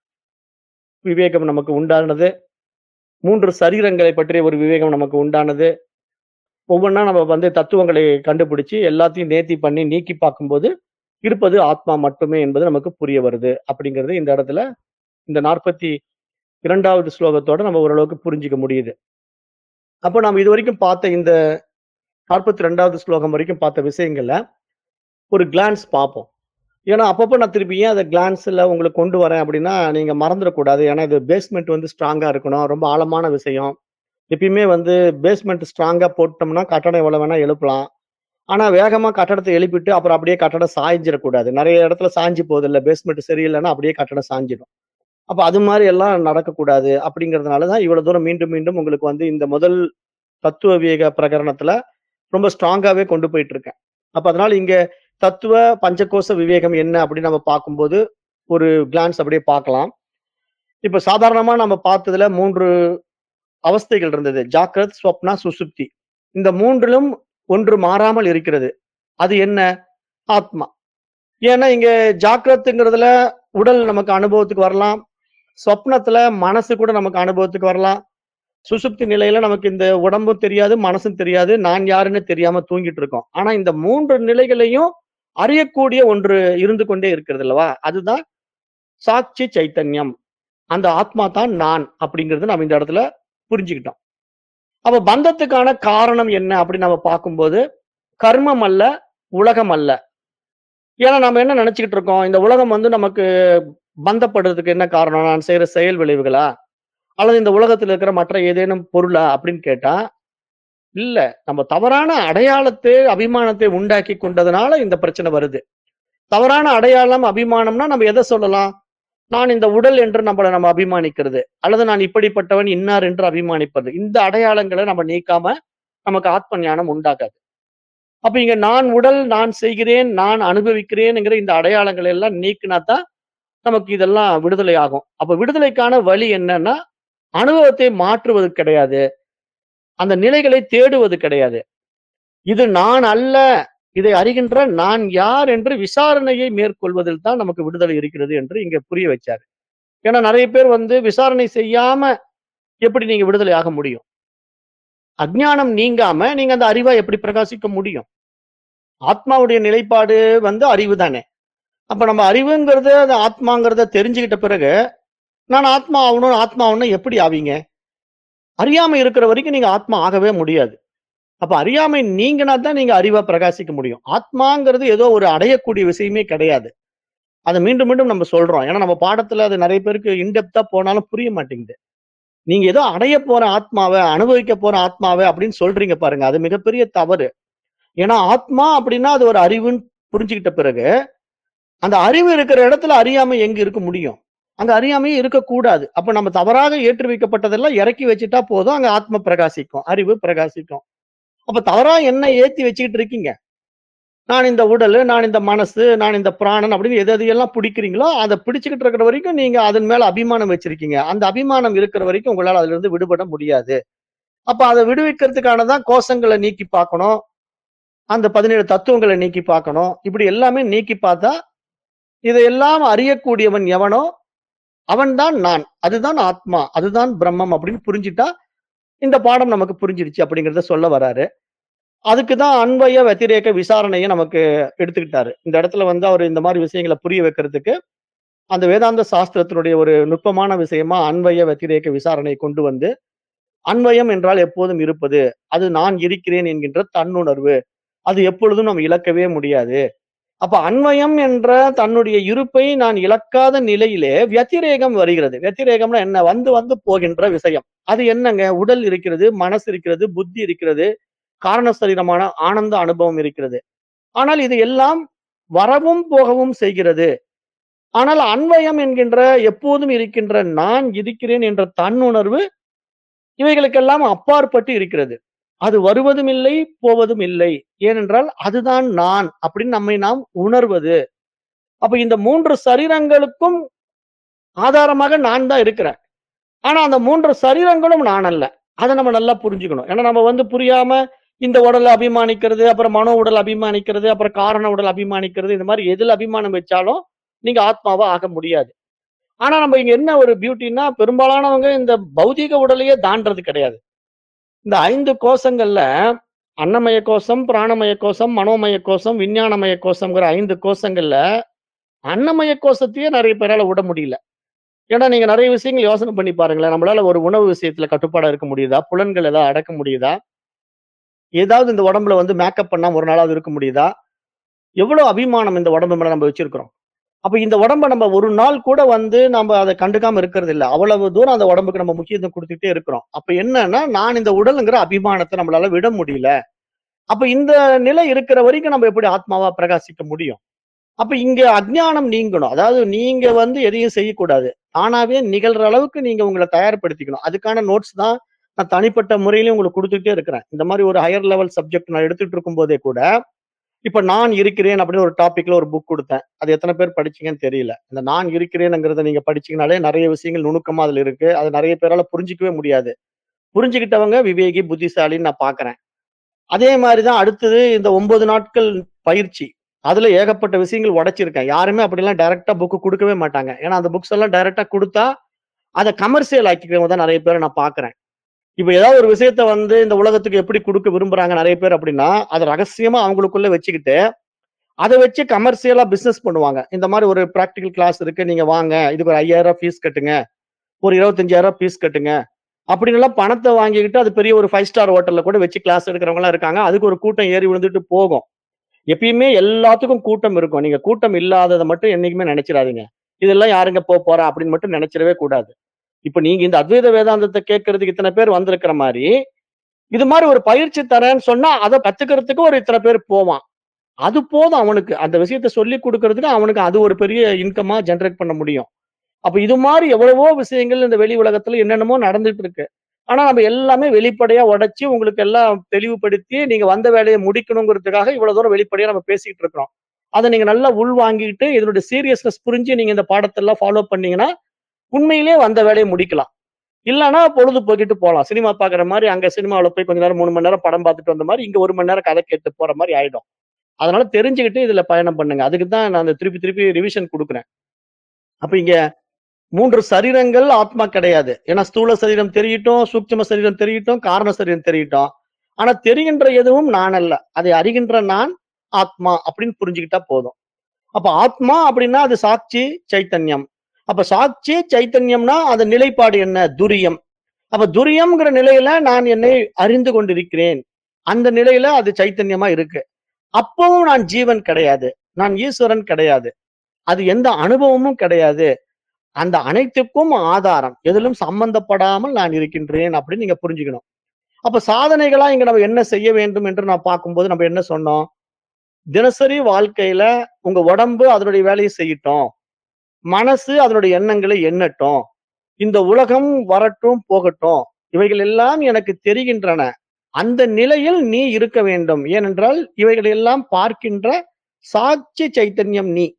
விவேகம் நமக்கு உண்டானது மூன்று சரீரங்களை பற்றிய ஒரு விவேகம் நமக்கு உண்டானது ஒவ்வொன்றா நம்ம வந்து தத்துவங்களை கண்டுபிடிச்சு எல்லாத்தையும் நேர்த்தி பண்ணி நீக்கி பார்க்கும்போது இருப்பது ஆத்மா மட்டுமே என்பது நமக்கு புரிய வருது அப்படிங்கிறது இந்த இடத்துல இந்த நாற்பத்தி இரண்டாவது ஸ்லோகத்தோட நம்ம ஓரளவுக்கு புரிஞ்சுக்க முடியுது அப்போ நாம் இது வரைக்கும் பார்த்த இந்த நாற்பத்தி ரெண்டாவது ஸ்லோகம் வரைக்கும் பார்த்த விஷயங்கள்ல ஒரு கிளான்ஸ் பார்ப்போம் ஏன்னா அப்பப்போ நான் திருப்பி ஏன் அதை கிளான்ஸ்ல உங்களுக்கு கொண்டு வரேன் அப்படின்னா நீங்க மறந்துடக்கூடாது ஏன்னா இது பேஸ்மெண்ட் வந்து ஸ்ட்ராங்கா இருக்கணும் ரொம்ப ஆழமான விஷயம் எப்பயுமே வந்து பேஸ்மெண்ட் ஸ்ட்ராங்கா போட்டோம்னா கட்டடம் எவ்வளவு வேணா எழுப்பலாம் ஆனா வேகமா கட்டடத்தை எழுப்பிட்டு அப்புறம் அப்படியே கட்டடம் சாய்ஞ்சிடக்கூடாது நிறைய இடத்துல சாஞ்சு போகுது இல்ல பேஸ்மெண்ட் சரியில்லைன்னா அப்படியே கட்டடம் சாஞ்சிடும் அப்ப அது மாதிரி எல்லாம் நடக்கக்கூடாது அப்படிங்கிறதுனாலதான் இவ்வளவு தூரம் மீண்டும் மீண்டும் உங்களுக்கு வந்து இந்த முதல் தத்துவ விவேக பிரகரணத்துல ரொம்ப ஸ்ட்ராங்காவே கொண்டு போயிட்டு இருக்கேன் அப்ப அதனால இங்க தத்துவ பஞ்சகோச விவேகம் என்ன அப்படின்னு நம்ம பார்க்கும்போது ஒரு கிளான்ஸ் அப்படியே பார்க்கலாம் இப்ப சாதாரணமா நம்ம பார்த்ததுல மூன்று அவஸ்தைகள் இருந்தது ஜாக்கிரத் ஸ்வப்னா சுசுப்தி இந்த மூன்றிலும் ஒன்று மாறாமல் இருக்கிறது அது என்ன ஆத்மா ஏன்னா இங்க ஜாக்கிரத்துங்கிறதுல உடல் நமக்கு அனுபவத்துக்கு வரலாம் சொப்னத்துல மனசு கூட நமக்கு அனுபவத்துக்கு வரலாம் சுசுப்தி நிலையில நமக்கு இந்த உடம்பும் தெரியாது மனசும் தெரியாது நான் யாருன்னு தெரியாம தூங்கிட்டு இருக்கோம் ஆனா இந்த மூன்று நிலைகளையும் அறியக்கூடிய ஒன்று இருந்து கொண்டே இருக்கிறது அல்லவா அதுதான் சாட்சி சைத்தன்யம் அந்த ஆத்மா தான் நான் அப்படிங்கிறது நம்ம இந்த இடத்துல புரிஞ்சுக்கிட்டோம் அப்ப பந்தத்துக்கான காரணம் என்ன அப்படின்னு நம்ம பார்க்கும்போது கர்மம் அல்ல உலகம் அல்ல ஏன்னா நம்ம என்ன நினைச்சுக்கிட்டு இருக்கோம் இந்த உலகம் வந்து நமக்கு பந்தப்படுறதுக்கு என்ன காரணம் நான் செய்யற செயல் விளைவுகளா அல்லது இந்த உலகத்துல இருக்கிற மற்ற ஏதேனும் பொருளா அப்படின்னு கேட்டா இல்ல நம்ம தவறான அடையாளத்தை அபிமானத்தை உண்டாக்கி கொண்டதுனால இந்த பிரச்சனை வருது தவறான அடையாளம் அபிமானம்னா நம்ம எதை சொல்லலாம் நான் இந்த உடல் என்று நம்மளை நம்ம அபிமானிக்கிறது அல்லது நான் இப்படிப்பட்டவன் இன்னார் என்று அபிமானிப்பது இந்த அடையாளங்களை நம்ம நீக்காம நமக்கு ஆத்ம ஞானம் உண்டாகாது அப்ப இங்க நான் உடல் நான் செய்கிறேன் நான் அனுபவிக்கிறேன்ங்கிற இந்த அடையாளங்களை எல்லாம் நீக்கினா தான் நமக்கு இதெல்லாம் விடுதலை ஆகும் அப்ப விடுதலைக்கான வழி என்னன்னா அனுபவத்தை மாற்றுவது கிடையாது அந்த நிலைகளை தேடுவது கிடையாது இது நான் அல்ல இதை அறிகின்ற நான் யார் என்று விசாரணையை மேற்கொள்வதில் தான் நமக்கு விடுதலை இருக்கிறது என்று இங்க புரிய வச்சாரு ஏன்னா நிறைய பேர் வந்து விசாரணை செய்யாம எப்படி நீங்க விடுதலை ஆக முடியும் அஜ்ஞானம் நீங்காம நீங்க அந்த அறிவா எப்படி பிரகாசிக்க முடியும் ஆத்மாவுடைய நிலைப்பாடு வந்து அறிவு தானே அப்ப நம்ம அறிவுங்கிறத அந்த ஆத்மாங்கிறத தெரிஞ்சுக்கிட்ட பிறகு நான் ஆத்மா ஆகணும் ஆத்மா ஆகணும் எப்படி ஆவீங்க அறியாமை இருக்கிற வரைக்கும் நீங்க ஆத்மா ஆகவே முடியாது அப்ப அறியாமை நீங்கினா தான் நீங்க அறிவா பிரகாசிக்க முடியும் ஆத்மாங்கிறது ஏதோ ஒரு அடையக்கூடிய விஷயமே கிடையாது அத மீண்டும் மீண்டும் நம்ம சொல்றோம். ஏன்னா நம்ம பாடத்துல அது நெறைய பேருக்கு இன் டெப்த்தா போனாலும் புரிய மாட்டேங்குது. நீங்க ஏதோ அடைய போற ஆத்மாவ, அனுபவிக்க போற ஆத்மாவ அப்படின்னு சொல்றீங்க பாருங்க. அது மிகப்பெரிய தவறு. ஏன்னா ஆத்மா அப்படின்னா அது ஒரு அறிவுன்னு புரிஞ்சுகிட்ட பிறகு, அந்த அறிவு இருக்கிற இடத்துல அறியாமை எங்க இருக்க முடியும்? அங்க அறியாமையே இருக்கக்கூடாது. அப்ப நம்ம தவறாக ஏற்றி வைக்கப்பட்டதெல்லாம் இறக்கி வச்சுட்டா போதும். அங்க ஆத்ம பிரகாசிக்கும். அறிவு பிரகாசிக்கும். அப்ப தவறா என்ன ஏத்தி வச்சுக்கிட்டு இருக்கீங்க? நான் இந்த உடலு, நான் இந்த மனசு, நான் இந்த பிராணன் அப்படின்னு எது எதையெல்லாம் பிடிக்கிறீங்களோ, அத பிடிச்சுக்கிட்டு இருக்கிற வரைக்கும் நீங்க அதன் மேல அபிமானம் வச்சிருக்கீங்க. அந்த அபிமானம் இருக்கிற வரைக்கும் உங்களால அதிலிருந்து விடுபட முடியாது. அப்ப அத விடுவிக்கிறதுக்கான தான் கோஷங்கள நீக்கி பார்க்கணும். அந்த 17 தத்துவங்கள நீக்கி பார்க்கணும். இப்படி எல்லாமே நீக்கி பார்த்தா, இதையெல்லாம் அறியக்கூடியவன் எவனோ, அவன் தான் நான். அதுதான் ஆத்மா. அதுதான் பிரம்மம் அப்படின்னு புரிஞ்சுட்டா, இந்த பாடம் நமக்கு புரிஞ்சிருச்சு அப்படிங்கிறத சொல்ல வராரு. அதுக்கு தான் அன்வய வத்திரேக விசாரணைய நமக்கு எடுத்துக்கிட்டாரு. இந்த இடத்துல வந்து அவரு இந்த மாரி விஷயங்கள புரிய வைக்கிறதுக்கு, அந்த வேதாந்த சாஸ்திரத்தினுடைய ஒரு நுட்பமான விஷயமா அன்வய வத்திரேக விசாரணையை கொண்டு வந்து, அன்வயம் என்றால் எப்போதும் இருப்பது. அது நான் இருக்கிறேன் என்கின்ற தன்னுணர்வு. அது எப்பொழுதும் நம்ம இழக்கவே முடியாது. அப்ப அன்வயம் என்ற தன்னுடைய இருப்பை நான் இழக்காத நிலையிலே வத்திரேகம் வருகிறது. வத்திரேகம்னா என்ன? வந்து வந்து போகின்ற விஷயம். அது என்னங்க? உடல் இருக்கிறது, மனசு இருக்கிறது, புத்தி இருக்கிறது, காரண சரீரமான ஆனந்த அனுபவம் இருக்கிறது. ஆனால் இது எல்லாம் வரவும் போகவும் செய்கிறது. ஆனால் அன்வயம் என்கின்ற எப்போதும் இருக்கின்ற நான் இருக்கிறேன் என்ற தன்னுணர்வு இவைகளுக்கெல்லாம் அப்பாற்பட்டு இருக்கிறது. அது வருவதும் இல்லை, போவதும் இல்லை. ஏனென்றால் அதுதான் நான் அப்படின்னு நம்மை நாம் உணர்வது. அப்ப இந்த 3 சரீரங்களுக்கும் ஆதாரமாக நான் தான் இருக்கிறேன். ஆனா அந்த 3 சரீரங்களும் நான் அல்ல. அத நம்ம நல்லா புரிஞ்சுக்கணும். ஏன்னா நம்ம வந்து புரியாம இந்த உடல அபிமானிக்கிறது, அப்புறம் மனோ உடல் அபிமானிக்கிறது, அப்புறம் காரண உடல் அபிமானிக்கிறது, இந்த மாரி எதுல அபிமானம் வச்சாலும் நீங்க ஆத்மாவா ஆக முடியாது. ஆனா நம்ம இங்க என்ன ஒரு பியூட்டின்னா, பெரும்பாலானவங்க இந்த பௌதீக உடலையே தாண்டுறது கிடையாது. இந்த 5 கோஷங்கள்ல அன்னமய கோஷம், பிராணமய கோஷம், மனோமய கோஷம், விஞ்ஞானமய கோஷம்ங்கிற 5 கோஷங்கள்ல அன்னமய கோஷத்தையே நெறைய பேரால விட முடியல. ஏன்னா நீங்க நெறைய விஷயங்கள் யோசனை பண்ணி பாருங்களேன். நம்மளால ஒரு உணவு விஷயத்துல கட்டுப்பாடா இருக்க முடியுதா? புலன்கள் ஏதாவது அடக்க முடியுதா? ஏதாவது இந்த உடம்புல வந்து மேக்கப் பண்ணாம ஒரு நாளாவது இருக்க முடியுதா? எவ்வளோ அபிமானம் இந்த உடம்பு மேல நம்ம வச்சிருக்கிறோம். அப்ப இந்த உடம்ப நம்ம ஒரு நாள் கூட வந்து நம்ம அத கண்டுக்காம இருக்கிறது இல்ல. அவ்வளவு தூரம் அந்த உடம்புக்கு நம்ம முக்கியத்துவம் குடுத்துட்டே இருக்கிறோம். அப்ப என்னன்னா, நான் இந்த உடல்ங்கிற அபிமானத்த நம்மளால விட முடியல. அப்ப இந்த நிலை இருக்கிற வரைக்கும் நம்ம எப்படி ஆத்மாவா பிரகாசிக்க முடியும்? அப்ப இங்க அஞ்ஞானம் நீங்கணும். அதாவது நீங்க வந்து எதையும் செய்யக்கூடாது. தானாவே நிகழ்ற அளவுக்கு நீங்க உங்கள தயார்படுத்திக்கணும். அதுக்கான நோட்ஸ் தான் நான் தனிப்பட்ட முறையிலயும் உங்களுக்கு குடுத்துட்டே இருக்கிறேன். இந்த மாரி ஒரு ஹையர் லெவல் சப்ஜெக்ட் நான் எடுத்துட்டு இருக்கும்போதே கூட, இப்ப நான் இருக்கிறேன் அப்படின்னு ஒரு டாபிக்ல ஒரு புக் குடுத்தேன். அது எத்தன பேர் படிச்சீங்கன்னு தெரியல. இந்த நான் இருக்கிறேன்ங்கிறத நீங்க படிச்சீங்கனாலே நெறைய விஷயங்கள் நுணுக்கமா அதுல இருக்கு. அத நெறைய பேரால புரிஞ்சுக்கவே முடியாது. புரிஞ்சுகிட்டவங்க விவேகி, புத்திசாலின்னு நான் பார்க்கிறேன். அதே மாரி தான் அடுத்தது இந்த 9 நாட்கள் பயிற்சி. அதுல ஏகப்பட்ட விஷயங்கள் உடைச்சிருக்கேன். யாருமே அப்படிலாம் டைரக்ட்டா புக் குடுக்கவே மாட்டாங்க. ஏன்னா அந்த புக்ஸ் எல்லாம் டைரக்ட்டா குடுத்தா, அத கமர்ஷியல் ஆக்கிக்கிறவங்க தான் நெறைய பேர நான் பார்க்கிறேன். இப்ப ஏதாவது ஒரு விஷயத்த வந்து இந்த உலகத்துக்கு எப்படி குடுக்க விரும்புறாங்க நெறைய பேர் அப்படின்னா, அத ரகசியமா அவங்களுக்குள்ள வச்சுக்கிட்டு, அத வச்சு கமர்ஷியலா பிசினஸ் பண்ணுவாங்க. இந்த மாரி ஒரு பிராக்டிகல் கிளாஸ் இருக்கு. நீங்க வாங்க. இதுக்கு ஒரு ரூ. 5000 ஃபீஸ் கட்டுங்க. ஒரு ரூ. 25,000 ஃபீஸ் கட்டுங்க. அப்படின்னுலாம் பணத்த வாங்கிக்கிட்டு, அது பெரிய ஒரு 5 ஸ்டார் ஹோட்டல்ல கூட வச்சு கிளாஸ் எடுக்கிறவங்கலாம் இருக்காங்க. அதுக்கு ஒரு கூட்டம் ஏறி விழுந்துட்டு போகும். எப்பயுமே எல்லாத்துக்கும் கூட்டம் இருக்கும். நீங்க கூட்டம் இல்லாதத மட்டும் என்னைக்குமே நெனைச்சிராதீங்க. இதெல்லாம் யாருங்க போப்போறா அப்படின்னு மட்டும் நெனைச்சிடவே கூடாது. இப்ப நீங்க இந்த அத்வைத வேதாந்தத்த கேட்கறதுக்கு இத்தன பேர் வந்திருக்கிற மாரி, இது மாரி ஒரு பயிற்சி தரேன்னு சொன்னா, அத கத்துக்கிறதுக்கு ஒரு இத்தன பேர் போவான். அது போதும் அவனுக்கு. அந்த விஷயத்த சொல்லிக் குடுக்கறதுக்கு அவனுக்கு அது ஒரு பெரிய இன்கமா ஜெனரேட் பண்ண முடியும். அப்ப இது மாரி எவ்வளவோ விஷயங்கள் இந்த வெளி உலகத்துல என்னென்னமோ நடந்துட்டு இருக்கு. ஆனா நம்ம எல்லாமே வெளிப்படையா உடைச்சு உங்களுக்கு எல்லாம் தெளிவுபடுத்தி, நீங்க வந்த வேலைய முடிக்கணுங்கிறதுக்காக இவ்வளவு தூரம் வெளிப்படையா நம்ம பேசிட்டு இருக்கிறோம். அத நீங்க நல்லா உள்வாங்கிட்டு, இதனுடைய சீரியஸ்னஸ் புரிஞ்சு நீங்க இந்த பாடத்தெல்லாம் ஃபாலோ பண்ணீங்கன்னா, உண்மையிலேயே வந்த வேலைய முடிக்கலாம். இல்லன்னா பொழுது போக்கிட்டு போலாம். சினிமா பார்க்கிற மாரி அங்க சினிமாவுல போய் கொஞ்ச நேரம் 3 மணி நேரம் படம் பார்த்துட்டு வந்த மாரி, இங்க 1 மணி நேரம் கதை கேட்டு போற மாரி ஆயிடும். அதனால தெரிஞ்சுக்கிட்டு இதுல பயணம் பண்ணுங்க. அதுக்கு தான் நான் அந்த திருப்பி திருப்பி ரிவிஷன் குடுக்குறேன். அப்ப இங்க 3 சரீரங்கள் ஆத்மா கிடையாது. ஏன்னா ஸ்தூல சரீரம் தெரியட்டும், சூட்சும சரீரம் தெரியட்டும், காரண சரீரம் தெரியட்டும். ஆனா தெரிகின்ற எதுவும் நான் அல்ல. அதை அறிகின்ற நான் ஆத்மா அப்படின்னு புரிஞ்சுக்கிட்டா போதும். அப்ப ஆத்மா அப்படின்னா அது சாட்சி, சைத்தன்யம். அப்ப சாட்சி, சைத்தன்யம்னா அது நிலைப்பாடு என்ன? துரியம். அப்ப துரியம்ங்கிற நிலையில நான் என்னை அறிந்து கொண்டிருக்கிறேன். அந்த நிலையில அது சைத்தன்யமா இருக்கு. அப்பவும் நான் ஜீவன் கிடையாது. நான் ஈஸ்வரன் கிடையாது. அது எந்த அனுபவமும் கிடையாது. அந்த அனைத்துக்கும் ஆதாரம். எதிலும் சம்பந்தப்படாமல் நான் இருக்கின்றேன் அப்படின்னு நீங்க புரிஞ்சுக்கணும். அப்ப சாதனைகளா இங்க நம்ம என்ன செய்ய வேண்டும் என்று நான் பார்க்கும்போது நம்ம என்ன சொன்னோம்? தினசரி வாழ்க்கையில உங்க உடம்பு அதனுடைய வேலையை செய்யட்டும். மனசு அதனுடைய எண்ணங்களை எண்ணட்டும். இந்த உலகம் வரட்டும், போகட்டும். இவைகள் எல்லாம் எனக்கு தெரிகின்றன. அந்த நிலையில் நீ இருக்க வேண்டும். ஏனென்றால் இவைகளை எல்லாம் பார்க்கின்ற சாட்சி சைத்தன்யம் நீ.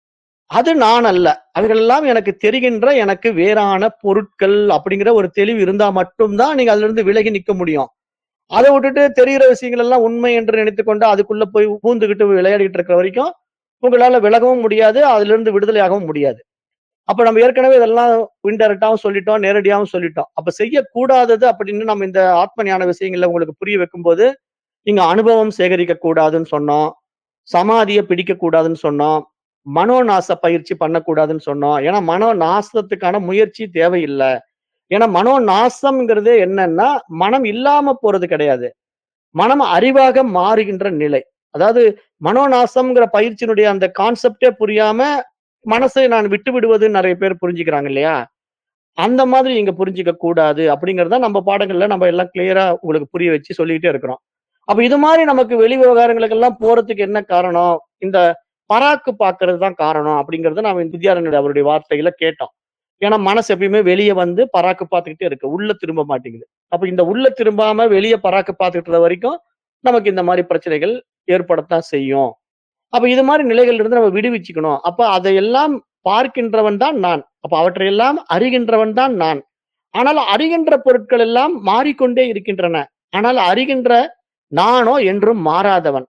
அது நான் அல்ல. அவைகளெல்லாம் எனக்கு தெரிகின்ற எனக்கு வேறான பொருட்கள் அப்படிங்கிற ஒரு தெளிவு இருந்தா மட்டும் தான் நீங்க அதிலிருந்து விலகி நிக்க முடியும். அத விட்டுட்டு தெரியிற விஷயங்கள் எல்லாம் உண்மை என்று நினைத்துக்கொண்டு அதுக்குள்ள போய் பூந்துகிட்டு விளையாடிட்டு இருக்கிற வரைக்கும், உங்களால விலகவும் முடியாது. அதிலிருந்து விடுதலையாகவும் முடியாது. அப்ப நம்ம ஏற்கனவே இதெல்லாம் இன்டைரக்டாவும் சொல்லிட்டோம், நேரடியாவும் சொல்லிட்டோம். அப்ப செய்யக்கூடாதது அப்படின்னு நம்ம இந்த ஆத்ம ஞான விஷயங்கள்ல உங்களுக்கு புரிய வைக்கும்போது, நீங்க அனுபவம் சேகரிக்க கூடாதுன்னு சொன்னோம். சமாதிய பிடிக்க கூடாதுன்னு சொன்னோம். மனோநாச பயிற்சி பண்ணக்கூடாதுன்னு சொன்னோம். ஏன்னா மனோ நாசத்துக்கான முயற்சி தேவையில்ல. ஏன்னா மனோ நாசம்ங்கிறதே என்னன்னா, மனம் இல்லாம போறது கிடையாது. மனம் அறிவாக மாறுகின்ற நிலை. அதாவது மனோநாசம்ங்கிற பயிற்சியினுடைய அந்த கான்செப்ட்டே புரியாம, மனசை நான் விட்டு விடுவதுன்னு நெறைய பேர் புரிஞ்சுக்கிறாங்க இல்லையா? அந்த மாதிரி இங்க புரிஞ்சுக்க கூடாது அப்படிங்கிறத நம்ம பாடங்கள்ல நம்ம எல்லாம் கிளியரா உங்களுக்கு புரிய வச்சு சொல்லிக்கிட்டே இருக்கிறோம். அப்ப இது மாரி நமக்கு வெளி விவகாரங்களுக்கெல்லாம் போறதுக்கு என்ன காரணம்? இந்த பராக்கு பார்க்கிறது தான் காரணம் அப்படிங்கிறத நாம வித்யாரண்யர் அவருடைய வார்த்தையில கேட்டோம். ஏன்னா மனசு எப்பயுமே வெளிய வந்து பராக்கு பார்த்துக்கிட்டே இருக்கு. உள்ள திரும்ப மாட்டேங்குது. அப்ப இந்த உள்ள திரும்பாம வெளிய பராக்கு பார்த்துட்டு இருக்க வரைக்கும், நமக்கு இந்த மாரி பிரச்சனைகள் ஏற்படத்தான் செய்யும். அப்ப இது மாரி நிலைகள்ல இருந்து நம்ம விடுவிச்சுக்கணும். அப்ப அதையெல்லாம் பார்க்கின்றவன் தான் நான். அப்ப அவற்றையெல்லாம் அறிகின்றவன் தான் நான். ஆனால் அறிகின்ற பொருட்கள் எல்லாம் மாறிக்கொண்டே இருக்கின்றன. ஆனால் அறிகின்ற நானோ என்றும் மாறாதவன்.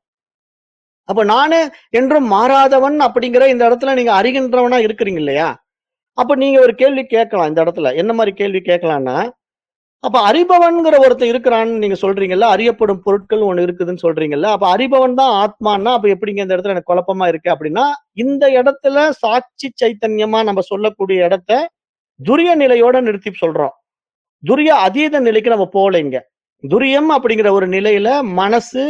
அப்ப நானே என்றும் மாறாதவன் அப்படிங்கிற இந்த இடத்துல நீங்க அறிகின்றவனா இருக்கிறீங்க இல்லையா? அப்ப நீங்க ஒரு கேள்வி கேட்கலாம் இந்த இடத்துல. என்ன மாரி கேள்வி கேட்கலாம்னா, அப்ப அறிபவன்ங்கிற ஒருத்தன் இருக்கிறான்னு நீங்க சொல்றீங்கல்ல, அறியப்படும் பொருட்கள் ஒண்ணு இருக்குதுன்னு சொல்றீங்கல்ல, அப்ப அறிபவன் தான் ஆத்மான்னா, அப்ப எப்படிங்க இந்த இடத்துல எனக்கு குழப்பமா இருக்கு அப்படின்னா, இந்த இடத்துல சாட்சி சைத்தன்யமா நம்ம சொல்லக்கூடிய இடத்த துரிய நிலையோட நிறுத்தி சொல்றோம். துரிய அதீத நிலைக்கு நம்ம போகல இங்க. துரியம் அப்படிங்கிற ஒரு நிலையில மனசு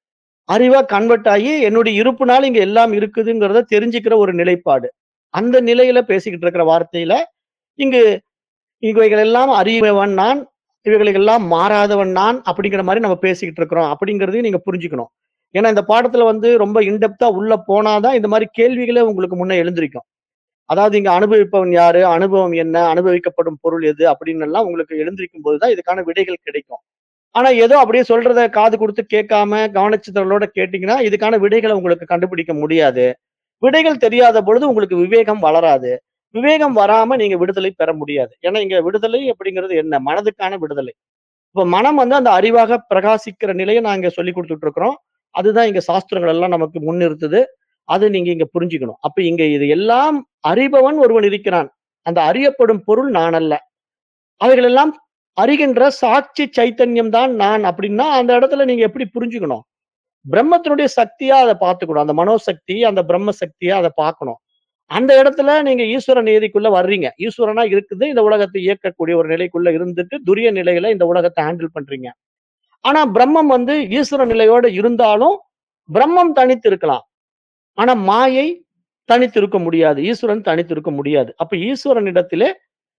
அறிவா கன்வெர்ட் ஆகி என்னுடைய இருப்புனால இங்க எல்லாம் இருக்குதுங்கிறத தெரிஞ்சுக்கிற ஒரு நிலைப்பாடு. அந்த நிலையில பேசிக்கிட்டு இருக்கிற வார்த்தையில, இங்கு இவைகள் எல்லாம் அறிபவன் நான், இவைகளுக்கு எல்லாம் மாறாதவன் நான் அப்படிங்கிற மாரி நம்ம பேசிக்கிட்டு இருக்கிறோம். அப்படிங்கிறதையும் நீங்க புரிஞ்சுக்கணும். ஏன்னா இந்த பாடத்துல வந்து ரொம்ப இன் டெப்த்தா உள்ள போனா தான் இந்த மாரி கேள்விகளே உங்களுக்கு முன்ன எழுந்திருக்கும். அதாவது இங்க அனுபவிப்பவன் யாரு? அனுபவம் என்ன? அனுபவிக்கப்படும் பொருள் எது? அப்படின்னு எல்லாம் உங்களுக்கு எழுந்திருக்கும்போது தான் இதுக்கான விடைகள் கிடைக்கும். ஆனா ஏதோ அப்படியே சொல்றத காது குடுத்து கேட்காம, கவனச்சிதறலோட கேட்டீங்கன்னா, இதுக்கான விடைகள உங்களுக்கு கண்டுபிடிக்க முடியாது. விடைகள் தெரியாத பொழுது உங்களுக்கு விவேகம் வளராது. விவேகம் வராம நீங்க விடுதலை பெற முடியாது. ஏன்னா இங்க விடுதலை அப்படிங்கிறது என்ன? மனதுக்கான விடுதலை. இப்ப மனம் வந்து அந்த அறிவாக பிரகாசிக்கிற நிலைய நான் இங்க சொல்லிக் குடுத்துட்டு இருக்கிறோம். அதுதான் இங்க சாஸ்திரங்கள் எல்லாம் நமக்கு முன்னிறுத்துது. அது நீங்க இங்க புரிஞ்சுக்கணும். அப்ப இங்க இது எல்லாம் அறிபவன் ஒருவன் இருக்கிறான். அந்த அறியப்படும் பொருள் நான் அல்ல. அவைகள் எல்லாம் அறிகின்ற சாட்சி சைத்தன்யம் தான் நான் அப்படின்னா, அந்த இடத்துல நீங்க எப்படி புரிஞ்சுக்கணும்? பிரம்மத்தினுடைய சக்தியா அத பார்த்துக்கணும். அந்த மனோசக்தி, அந்த பிரம்ம சக்தியா அத பார்க்கணும். அந்த இடத்துல நீங்க ஈஸ்வர நியதிக்குள்ள வர்றீங்க. ஈஸ்வரனா இருக்குது. இந்த உலகத்தை இயக்கக்கூடிய ஒரு நிலைக்குள்ள இருந்துட்டு, துரிய நிலையில இந்த உலகத்த ஹேண்டில் பண்றீங்க. ஆனா பிரம்மம் வந்து ஈஸ்வர நிலையோட இருந்தாலும், பிரம்மம் தனித்து இருக்கலாம். ஆனா மாயை தனித்து இருக்க முடியாது. ஈஸ்வரன் தனித்து இருக்க முடியாது. அப்ப ஈஸ்வரனிடத்திலே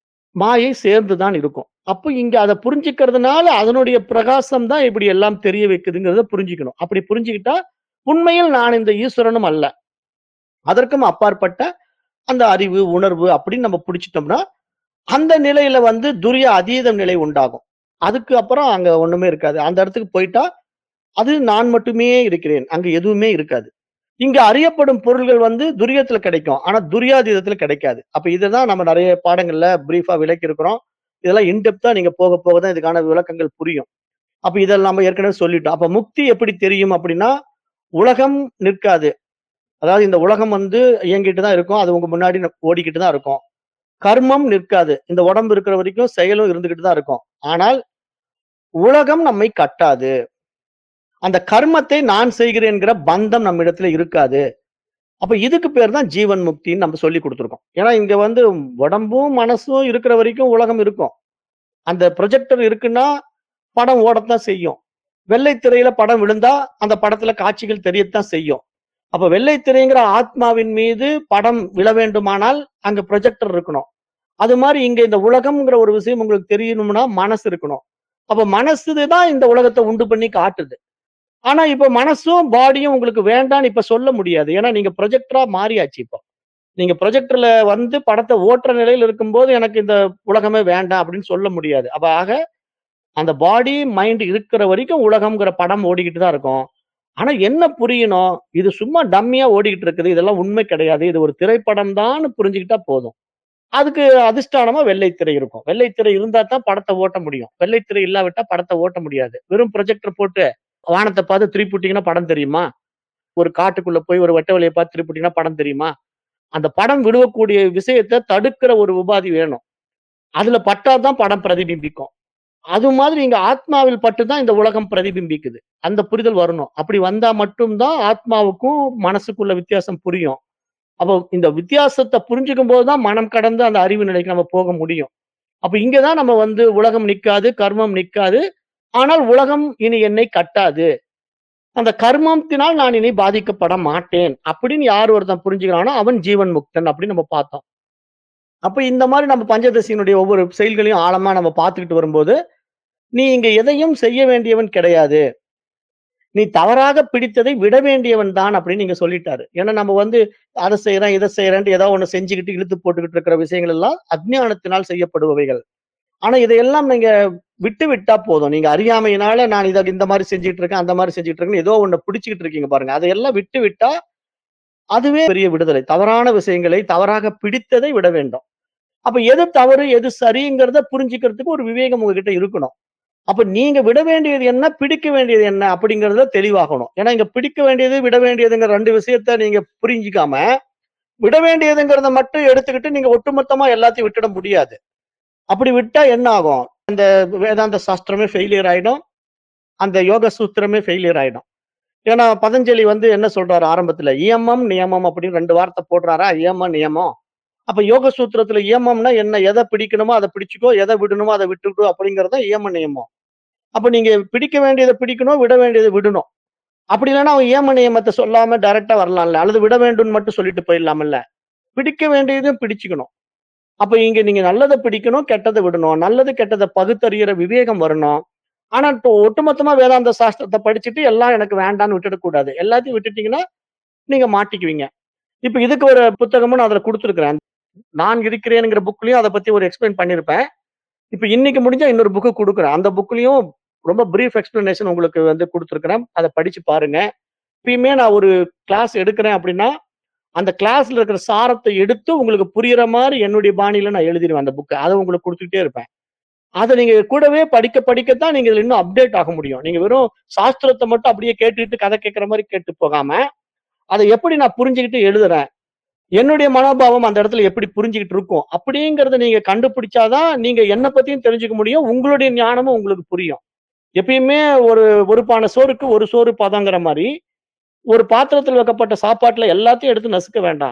மாயை சேர்ந்து தான் இருக்கும். அப்ப இங்க அத புரிஞ்சுக்கிறதுனால, அதனுடைய பிரகாசம் தான் இப்படி எல்லாம் தெரிய வைக்குதுங்கிறத புரிஞ்சுக்கணும். அப்படி புரிஞ்சுக்கிட்டா, உண்மையில் நான் இந்த ஈஸ்வரனும் அல்ல. அதற்கும் அப்பாற்பட்ட அந்த அறிவு, உணர்வு அப்படின்னு நம்ம புடிச்சுட்டோம்னா, அந்த நிலையில வந்து துரிய அதீத நிலை உண்டாகும். அதுக்கு அப்புறம் அங்க ஒண்ணுமே இருக்காது. அந்த இடத்துக்கு போயிட்டா, அது நான் மட்டுமே இருக்கிறேன். அங்க எதுவுமே இருக்காது. இங்க அறியப்படும் பொருள்கள் வந்து துரியத்துல கிடைக்கும். ஆனா துரியாதீதத்துல கிடைக்காது. அப்ப இததான் நம்ம நெறைய பாடங்கள்ல பிரீஃபா விளக்கியிருக்கிறோம். இதெல்லாம் இன் டெப்த்தா நீங்க போக போக தான் இதுக்கான விளக்கங்கள் புரியும். அப்ப இத நம்ம ஏற்கனவே சொல்லிட்டோம். அப்ப முக்தி எப்படி தெரியும் அப்படின்னா, உலகம் நிற்காது. அதாவது இந்த உலகம் வந்து இயங்கிட்டு தான் இருக்கும். அது உங்க முன்னாடி ந ஓடிக்கிட்டு தான் இருக்கும். கர்மம் நிற்காது. இந்த உடம்பு இருக்கிற வரைக்கும் செயலும் இருந்துகிட்டு தான் இருக்கும். ஆனால் உலகம் நம்மை கட்டாது. அந்த கர்மத்தை நான் செய்கிறேன்ங்கிற பந்தம் நம்மிடத்துல இருக்காது. அப்ப இதுக்கு பேர் தான் ஜீவன் முக்தின்னு நம்ம சொல்லிக் குடுத்துருக்கோம். ஏன்னா இங்க வந்து உடம்பும், மனசும் இருக்கிற வரைக்கும் உலகம் இருக்கும். அந்த ப்ரொஜெக்டர் இருக்குன்னா, படம் ஓடத்தான் செய்யும். வெள்ளை திரையில படம் விழுந்தா, அந்த படத்துல காட்சிகள் தெரியத்தான் செய்யும். அப்ப வெள்ளை திரைங்கிற ஆத்மாவின் மீது படம் விழ வேண்டுமானால் அங்க ப்ரொஜெக்டர் இருக்கணும் அது மாதிரி இங்க இந்த உலகம்ங்கிற ஒரு விஷயம் உங்களுக்கு தெரியணும்னா மனசு இருக்கணும் அப்ப மனசு தான் இந்த உலகத்தை உண்டு பண்ணி காட்டுது ஆனா இப்ப மனசும் பாடியும் உங்களுக்கு வேண்டாம்னு இப்ப சொல்ல முடியாது ஏன்னா நீங்க ப்ரொஜெக்டரா மாறியாச்சு இப்போ நீங்க ப்ரொஜெக்டர்ல வந்து படத்தை ஓட்டுற நிலையில இருக்கும்போது எனக்கு இந்த உலகமே வேண்டாம் அப்படின்னு சொல்ல முடியாது அப்ப ஆக அந்த பாடி மைண்ட் இருக்கிற வரைக்கும் உலகம்ங்கிற படம் ஓடிக்கிட்டு தான் இருக்கும் ஆனா என்ன புரியணும் இது சும்மா டம்மியா ஓடிக்கிட்டு இருக்குது இதெல்லாம் உண்மை கிடையாது இது ஒரு திரைப்படம் தான் புரிஞ்சுக்கிட்டா போதும் அதுக்கு அதிஷ்டானமா வெள்ளைத்திரை இருக்கும் வெள்ளைத்திரை இருந்தா தான் படத்தை ஓட்ட முடியும் வெள்ளைத்திரை இல்லாவிட்டா படத்தை ஓட்ட முடியாது வெறும் ப்ரொஜெக்டர் போட்டு வானத்தை பார்த்து திருப்பிட்டீங்கன்னா படம் தெரியுமா ஒரு காட்டுக்குள்ள போய் ஒரு வெட்ட வழியை பார்த்து திருப்பிட்டீங்கன்னா படம் தெரியுமா அந்த படம் விடுவக்கூடிய விஷயத்தை தடுக்கிற ஒரு உபாதி வேணும் அதுல பட்டாதான் படம் பிரதிபிம்பிக்கும் அது மாதிரி இங்க ஆத்மாவில் பட்டு தான் இந்த உலகம் பிரதிபிம்பிக்குது அந்த புரிதல் வரணும் அப்படி வந்தா மட்டும்தான் ஆத்மாவுக்கும் மனசுக்குள்ள வித்தியாசம் புரியும் அப்போ இந்த வித்தியாசத்தை புரிஞ்சுக்கும் போதுதான் மனம் கடந்து அந்த அறிவு நிலைக்கு நம்ம போக முடியும் அப்ப இங்கதான் நம்ம வந்து உலகம் நிக்காது கர்மம் நிக்காது ஆனால் உலகம் இனி என்னை கட்டாது அந்த கர்மத்தினால் நான் இனி பாதிக்கப்பட மாட்டேன் அப்படின்னு யார் ஒருத்தன் புரிஞ்சுக்கிறானோ அவன் ஜீவன் முக்தன் அப்படின்னு நம்ம பார்த்தோம் அப்ப இந்த மாதிரி நம்ம பஞ்சதசியினுடைய ஒவ்வொரு செயல்களையும் ஆழமா நம்ம பார்த்துக்கிட்டு வரும்போது நீ இங்க எதையும் செய்ய வேண்டியவன் கிடையாது நீ தவறாக பிடித்ததை விட வேண்டியவன் தான் அப்படின்னு நீங்க சொல்லிட்டாரு ஏன்னா நம்ம வந்து அதை செய்யறேன் இதை செய்யறேன்ட்டு ஏதோ ஒண்ணு செஞ்சுக்கிட்டு இழுத்து போட்டுக்கிட்டு இருக்கிற விஷயங்கள் எல்லாம் அஜ்ஞானத்தினால் செய்யப்படுபவைகள் ஆனா இதையெல்லாம் நீங்க விட்டு விட்டா போதும் நீங்க அறியாமையினால நான் இதை இந்த மாதிரி செஞ்சுட்டு இருக்கேன் அந்த மாதிரி செஞ்சுட்டு இருக்கேன் ஏதோ ஒண்ணு பிடிச்சுக்கிட்டு இருக்கீங்க பாருங்க அதையெல்லாம் விட்டு விட்டா அதுவே பெரிய விடுதலை தவறான விஷயங்களை தவறாக பிடித்ததை விட வேண்டும் அப்ப எது தவறு எது சரிங்கிறத புரிஞ்சுக்கிறதுக்கு ஒரு விவேகம் உங்ககிட்ட இருக்கணும் அப்ப நீங்க விட வேண்டியது என்ன பிடிக்க வேண்டியது என்ன அப்படிங்கறத தெளிவாகணும் ஏன்னா இங்க பிடிக்க வேண்டியது விட வேண்டியதுங்கிற ரெண்டு விஷயத்த நீங்க புரிஞ்சுக்காம விட வேண்டியதுங்கிறத மட்டும் எடுத்துக்கிட்டு நீங்க ஒட்டுமொத்தமா எல்லாத்தையும் விட்டுட முடியாது அப்படி விட்டா என்ன ஆகும் அந்த வேதாந்த சாஸ்திரமே ஃபெயிலியர் ஆயிடும் அந்த யோக சூத்திரமே ஃபெயிலியர் ஆயிடும் ஏன்னா பதஞ்சலி வந்து என்ன சொல்றாரு ஆரம்பத்துல இயமம் நியமம் அப்படின்னு ரெண்டு வார்த்தை போடுறாரா இயமம் நியமம் அப்ப யோக சூத்திரத்துல இயமம்னா என்ன எதை பிடிக்கணுமோ அதை பிடிச்சுக்கோ எதை விடணுமோ அதை விட்டுக்கோ அப்படிங்கறத இயம நியமம் அப்ப நீங்க பிடிக்க வேண்டியதை பிடிக்கணும் விட வேண்டியதை விடணும் அப்படி இல்லைன்னா அவன் ஏம நியமத்தை சொல்லாம டைரக்டா வரலாம்ல அல்லது விட வேண்டும்னு மட்டும் சொல்லிட்டு போயிடலாம்ல பிடிக்க வேண்டியதையும் பிடிச்சுக்கணும் அப்ப இங்க நீங்க நல்லதை பிடிக்கணும் கெட்டதை விடணும் நல்லது கெட்டதை பகுத்தறிகிற விவேகம் வரணும் ஆனா இப்போ ஒட்டுமொத்தமா வேதாந்த சாஸ்திரத்தை படிச்சுட்டு எல்லாம் எனக்கு வேண்டாம்னு விட்டுடக்கூடாது எல்லாத்தையும் விட்டுட்டீங்கன்னா நீங்க மாட்டிக்குவீங்க இப்ப இதுக்கு ஒரு புத்தகமும் நான் அதுல கொடுத்துருக்கிறேன் நான் இருக்கிறேனுங்கிற புக்லயும் அதை பத்தி ஒரு எக்ஸ்பிளைன் பண்ணியிருப்பேன் இப்ப இன்னைக்கு முடிஞ்சா இன்னொரு புக்கு கொடுக்குறேன் அந்த புக்லயும் ரொம்ப பிரீஃப் எக்ஸ்பிளனேஷன் உங்களுக்கு வந்து கொடுத்துருக்கிறேன் அதை படிச்சு பாருங்க எப்பயுமே நான் ஒரு கிளாஸ் எடுக்கிறேன் அப்படின்னா அந்த கிளாஸ்ல இருக்கிற சாரத்தை எடுத்து உங்களுக்கு புரியுற மாதிரி என்னுடைய பாணியில நான் எழுதிடுவேன் அந்த புக்கை அதை உங்களுக்கு கொடுத்துக்கிட்டே இருப்பேன் அதை நீங்க கூடவே படிக்க படிக்கத்தான் நீங்க இதுல இன்னும் அப்டேட் ஆக முடியும் நீங்க வெறும் சாஸ்திரத்தை மட்டும் அப்படியே கேட்டுக்கிட்டு கதை கேட்கிற மாதிரி கேட்டு போகாம அதை எப்படி நான் புரிஞ்சுக்கிட்டு எழுதுறேன் என்னுடைய மனோபாவம் அந்த இடத்துல எப்படி புரிஞ்சுக்கிட்டு இருக்கும் அப்படிங்கறத நீங்க கண்டுபிடிச்சாதான் நீங்க என்ன பத்தியும் தெரிஞ்சுக்க முடியும் உங்களுடைய ஞானமும் உங்களுக்கு புரியும் எப்பயுமே ஒரு ஒரு பானை சோறுக்கு ஒரு சோறு பதங்கிற மாதிரி ஒரு பாத்திரத்தில் வைக்கப்பட்ட சாப்பாட்டுல எல்லாத்தையும் எடுத்து நசுக்க வேண்டாம்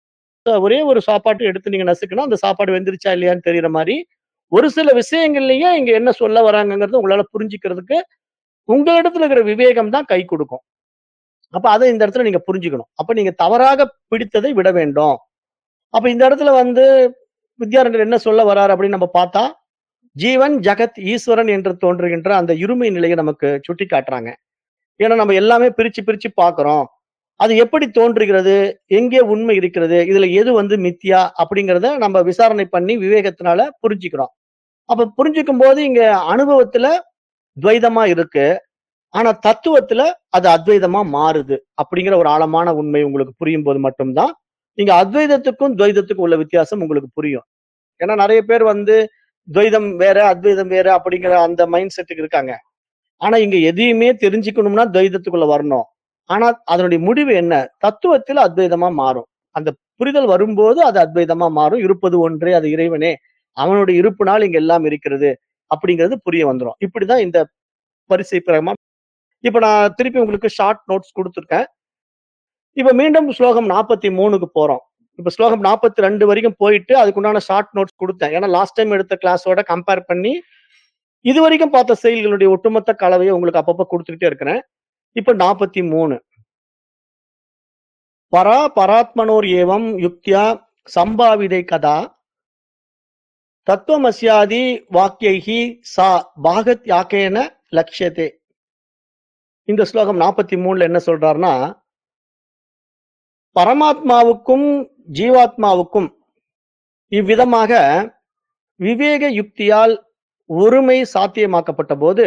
ஒரே ஒரு சாப்பாட்டு எடுத்து நீங்க நசுக்கணும் அந்த சாப்பாடு வெந்துருச்சா இல்லையான்னு தெரியற மாதிரி ஒரு சில விஷயங்கள்லயே இங்க என்ன சொல்ல வராங்கங்கிறது உங்களால புரிஞ்சுக்கிறதுக்கு உங்களிடத்துல இருக்கிற விவேகம் தான் கை கொடுக்கும் அப்ப அதை இந்த இடத்துல நீங்க புரிஞ்சுக்கணும் அப்ப நீங்க தவறாக பிடித்ததை விட வேண்டும் அப்ப இந்த இடத்துல வந்து வித்யாரண்யர் என்ன சொல்ல வராரு அப்படின்னு நம்ம பார்த்தா ஜீவன் ஜகத் ஈஸ்வரன் என்று தோன்றுகின்ற அந்த இருமை நிலையை நமக்கு சுட்டி காட்டுறாங்க ஏன்னா நம்ம எல்லாமே பிரிச்சு பிரிச்சு பார்க்கிறோம் அது எப்படி தோன்றுகிறது எங்கே உண்மை இருக்கிறது இதுல எது வந்து மித்தியா அப்படிங்கிறத நம்ம விசாரணை பண்ணி விவேகத்தினால புரிஞ்சுக்கிறோம் அப்ப புரிஞ்சுக்கும் போது இங்க அனுபவத்துல துவைதமா இருக்கு ஆனா தத்துவத்துல அது அத்வைதமா மாறுது அப்படிங்கிற ஒரு ஆழமான உண்மை உங்களுக்கு புரியும் போது மட்டும்தான் நீங்க அத்வைதத்துக்கும் துவைதத்துக்கும் உள்ள வித்தியாசம் உங்களுக்கு புரியும் ஏன்னா நிறைய பேர் வந்து துவைதம் வேற அத்வைதம் வேற அப்படிங்கிற அந்த மைண்ட் செட்டுக்கு இருக்காங்க ஆனா இங்க எதையுமே தெரிஞ்சுக்கணும்னா துவைதத்துக்குள்ள வரணும் ஆனா அதனுடைய முடிவு என்ன தத்துவத்தில் அத்வைதமா மாறும் அந்த புரிதல் வரும்போது அது அத்வைதமா மாறும் இருப்பது ஒன்றே அது இறைவனே அவனுடைய இருப்புனால் இங்க எல்லாம் இருக்கிறது அப்படிங்கிறது புரிய வந்துடும் இப்படிதான் இந்த பரிசை பிரகமா இப்ப நான் திருப்பி உங்களுக்கு ஷார்ட் நோட்ஸ் கொடுத்துருக்கேன் இப்ப மீண்டும் ஸ்லோகம் நாற்பத்தி மூணுக்கு போறோம் இப்ப ஸ்லோகம் நாற்பத்தி ரெண்டு வரைக்கும் போயிட்டு அதுக்குண்டான ஷார்ட் நோட்ஸ் கொடுத்தேன் ஏன்னா லாஸ்ட் டைம் எடுத்த கிளாஸோட கம்பேர் பண்ணி இது வரைக்கும் பார்த்த செயல்களுடைய ஒட்டுமொத்த கலவையை உங்களுக்கு அப்பப்ப கொடுத்துக்கிட்டே இருக்கிறேன் இப்ப நாற்பத்தி மூணு பரா பராத்மனோர் ஏவம் யுக்தியா சம்பாவிதை கதா தத்துவமஸ்யாதி வாக்கியைஹி சா பாகத் யாக்கேன லட்சியதே இந்த ஸ்லோகம் நாற்பத்தி மூணுல என்ன சொல்றாருன்னா பரமாத்மாவுக்கும் ஜீவாத்மாவுக்கும் இவ்விதமாக விவேக யுக்தியால் ஒருமை சாத்தியமாக்கப்பட்ட போது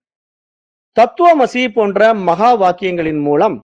தத்துவமசி போன்ற மகா வாக்கியங்களின் மூலம்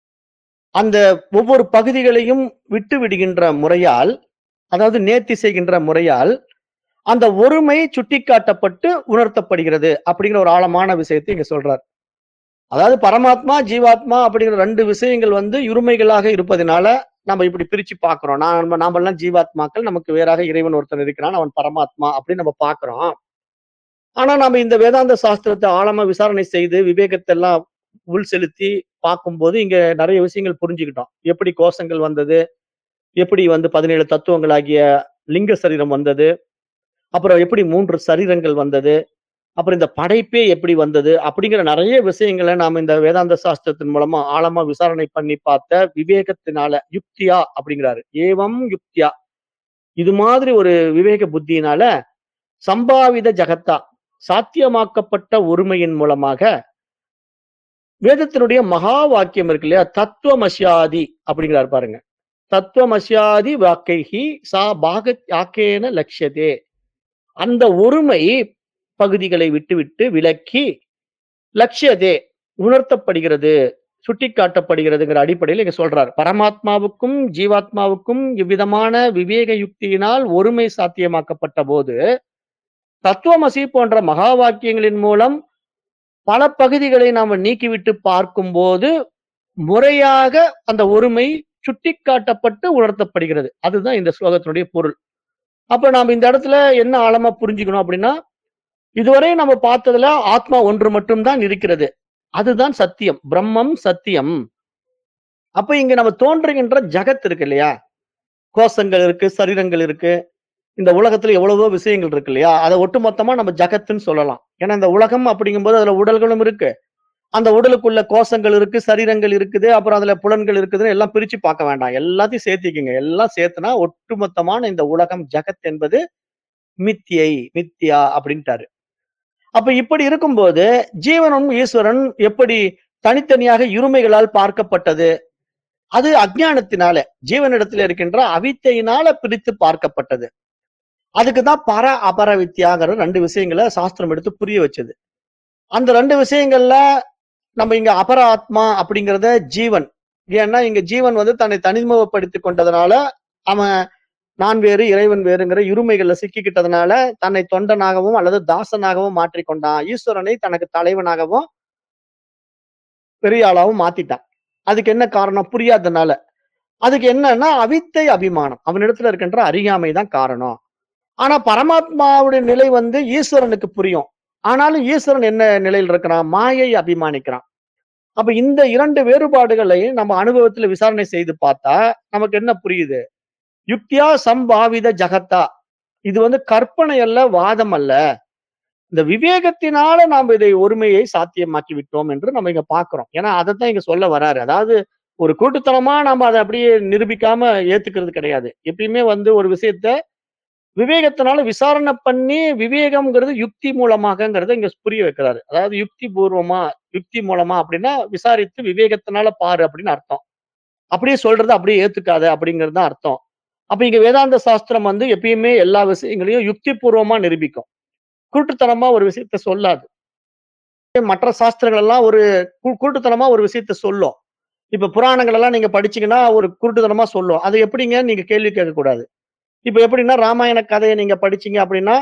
அந்த ஒவ்வொரு பகுதிகளையும் விட்டு விடுகின்ற முறையால் அதாவது நேர்த்தி செய்கின்ற முறையால் அந்த ஒருமை சுட்டிக்காட்டப்பட்டு உணர்த்தப்படுகிறது அப்படிங்கிற ஒரு ஆழமான விஷயத்தை இங்க சொல்றார் அதாவது பரமாத்மா ஜீவாத்மா அப்படிங்கிற ரெண்டு விஷயங்கள் வந்து இருமைகளாக இருப்பதனால நம்ம இப்படி பிரிச்சு பாக்குறோம் நான் நம்ம நாமெல்லாம் ஜீவாத்மாக்கள் நமக்கு வேறாக இறைவன் ஒருத்தன் இருக்கிறான் அவன் பரமாத்மா அப்படின்னு நம்ம பாக்குறோம் ஆனா நம்ம இந்த வேதாந்த சாஸ்திரத்தை ஆழமா விசாரணை செய்து விவேகத்தை எல்லாம் உள் செலுத்தி பார்க்கும்போது இங்க நிறைய விஷயங்கள் புரிஞ்சுக்கிட்டோம் எப்படி கோஷங்கள் வந்தது எப்படி வந்து பதினேழு தத்துவங்களாகிய லிங்க சரீரம் வந்தது அப்புறம் எப்படி மூன்று சரீரங்கள் வந்தது அப்புறம் இந்த படைப்பே எப்படி வந்தது அப்படிங்கிற நிறைய விஷயங்களை நாம இந்த வேதாந்த சாஸ்திரத்தின் மூலமா ஆழமா விசாரணை பண்ணி பார்த்த விவேகத்தினால யுக்தியா அப்படிங்கிறாரு ஏவம் யுக்தியா இது மாதிரி ஒரு விவேக புத்தியினால சம்பாவித ஜகத்தா சாத்தியமாக்கப்பட்ட ஒருமையின் மூலமாக வேதத்தினுடைய மகா வாக்கியம் இருக்கு இல்லையா தத்துவமசியாதி அப்படிங்கிறாரு பாருங்க தத்துவமசியாதி வாக்கைஹி சா பாகத் யாக்கேன லட்சியதே அந்த ஒருமை பகுதிகளை விட்டுவிட்டு விலக்கி லட்சியதே உணர்த்தப்படுகிறது சுட்டிக்காட்டப்படுகிறதுங்கிற அடிப்படையில் இங்க சொல்றார் பரமாத்மாவுக்கும் ஜீவாத்மாவுக்கும் இவ்விதமான விவேக யுக்தியினால் ஒருமை சாத்தியமாக்கப்பட்ட போது தத்துவமசி போன்ற மகா வாக்கியங்களின் மூலம் பல பகுதிகளை நாம நீக்கிவிட்டு பார்க்கும்போது முறையாக அந்த ஒருமை சுட்டிக்காட்டப்பட்டு உணர்த்தப்படுகிறது அதுதான் இந்த ஸ்லோகத்தினுடைய பொருள் அப்ப நாம இந்த இடத்துல என்ன ஆழமா புரிஞ்சுக்கணும் அப்படின்னா இதுவரை நம்ம பார்த்ததுல ஆத்மா ஒன்று மட்டும்தான் இருக்கிறது அதுதான் சத்தியம் பிரம்மம் சத்தியம் அப்ப இங்க நம்ம தோன்றுகின்ற ஜகத் இருக்கு இல்லையா கோஷங்கள் இருக்கு சரீரங்கள் இருக்கு இந்த உலகத்துல எவ்வளவோ விஷயங்கள் இருக்கு இல்லையா அதை ஒட்டுமொத்தமா நம்ம ஜகத்துன்னு சொல்லலாம் ஏன்னா இந்த உலகம் அப்படிங்கும்போது அதுல உடல்களும் இருக்கு அந்த உடலுக்குள்ள கோஷங்கள் இருக்கு சரீரங்கள் இருக்குது அப்புறம் அதுல புலன்கள் இருக்குதுன்னு எல்லாம் பிரிச்சு பார்க்க வேண்டாம் எல்லாத்தையும் சேர்த்திக்கங்க எல்லாம் சேர்த்துனா ஒட்டுமொத்தமான இந்த உலகம் ஜகத் என்பது மித்தியை மித்தியா அப்படின்ட்டாரு அப்ப இப்படி இருக்கும்போது ஜீவனும் ஈஸ்வரன் எப்படி தனித்தனியாக இருமைகளால் பார்க்கப்பட்டது அது அஜ்ஞானத்தினால ஜீவனிடத்துல இருக்கின்ற அவித்தையினால பிரித்து பார்க்கப்பட்டது அதுக்குதான் பர அபர வித்யாங்கிற ரெண்டு விஷயங்களை சாஸ்திரம் எடுத்து புரிய வச்சது அந்த ரெண்டு விஷயங்கள்ல நம்ம இங்க அபர ஆத்மா அப்படிங்கிறத ஜீவன் ஏன்னா இங்க ஜீவன் வந்து தன்னை தனிமுகப்படுத்தி கொண்டதுனால அவன் நான் வேறு இறைவன் வேறுங்கிற இருமைகள்ல சிக்கிக்கிட்டதுனால தன்னை தொண்டனாகவும் அல்லது தாசனாகவும் மாற்றிக்கொண்டான் ஈஸ்வரனை தனக்கு தலைவனாகவும் பெரிய ஆளாவும் மாத்திட்டான் அதுக்கு என்ன காரணம் புரியாததுனால அதுக்கு என்னன்னா அவித்தை அபிமானம் அவனிடத்துல இருக்கின்ற அறியாமை தான் காரணம் ஆனா பரமாத்மாவுடைய நிலை வந்து ஈஸ்வரனுக்கு புரியும் ஆனாலும் ஈஸ்வரன் என்ன நிலையில் இருக்கிறான் மாயை அபிமானிக்கிறான் அப்ப இந்த இரண்டு வேறுபாடுகளை நம்ம அனுபவத்துல விசாரணை செய்து பார்த்தா நமக்கு என்ன புரியுது யுக்தியா சம்பாவித ஜகத்தா இது வந்து கற்பனை அல்ல வாதம் அல்ல இந்த விவேகத்தினால நாம் இதை ஒருமையை சாத்தியமாக்கி விட்டோம் என்று நம்ம இங்க பாக்குறோம் ஏன்னா அதைத்தான் இங்க சொல்ல வராரு அதாவது ஒரு கூட்டுத்தனமா நம்ம அதை அப்படியே நிரூபிக்காம ஏத்துக்கிறது கிடையாது எப்பயுமே வந்து ஒரு விஷயத்த விவேகத்தினால விசாரணை பண்ணி விவேகம்ங்கிறது யுக்தி மூலமாகங்கிறத இங்க புரிய வைக்கிறாரு அதாவது யுக்தி பூர்வமா யுக்தி மூலமா அப்படின்னா விசாரித்து விவேகத்தினால பாரு அப்படின்னு அர்த்தம் அப்படியே சொல்றது அப்படியே ஏத்துக்காத அப்படிங்கிறது தான் அர்த்தம் அப்ப இங்க வேதாந்த சாஸ்திரம் வந்து எப்பயுமே எல்லா விஷயங்களையும் யுக்தி பூர்வமா நிரூபிக்கும் கூட்டுத்தனமா ஒரு விஷயத்த சொல்லாது மற்ற சாஸ்திரங்கள் எல்லாம் ஒரு கூ- கூட்டுத்தனமா ஒரு விஷயத்த சொல்லும் இப்ப புராணங்கள் எல்லாம் நீங்க படிச்சீங்கன்னா ஒரு குருட்டுத்தனமா சொல்லும் அது எப்படிங்க நீங்க கேள்வி கேட்க கூடாது இப்ப எப்படின்னா ராமாயண கதையை நீங்க படிச்சீங்க அப்படின்னா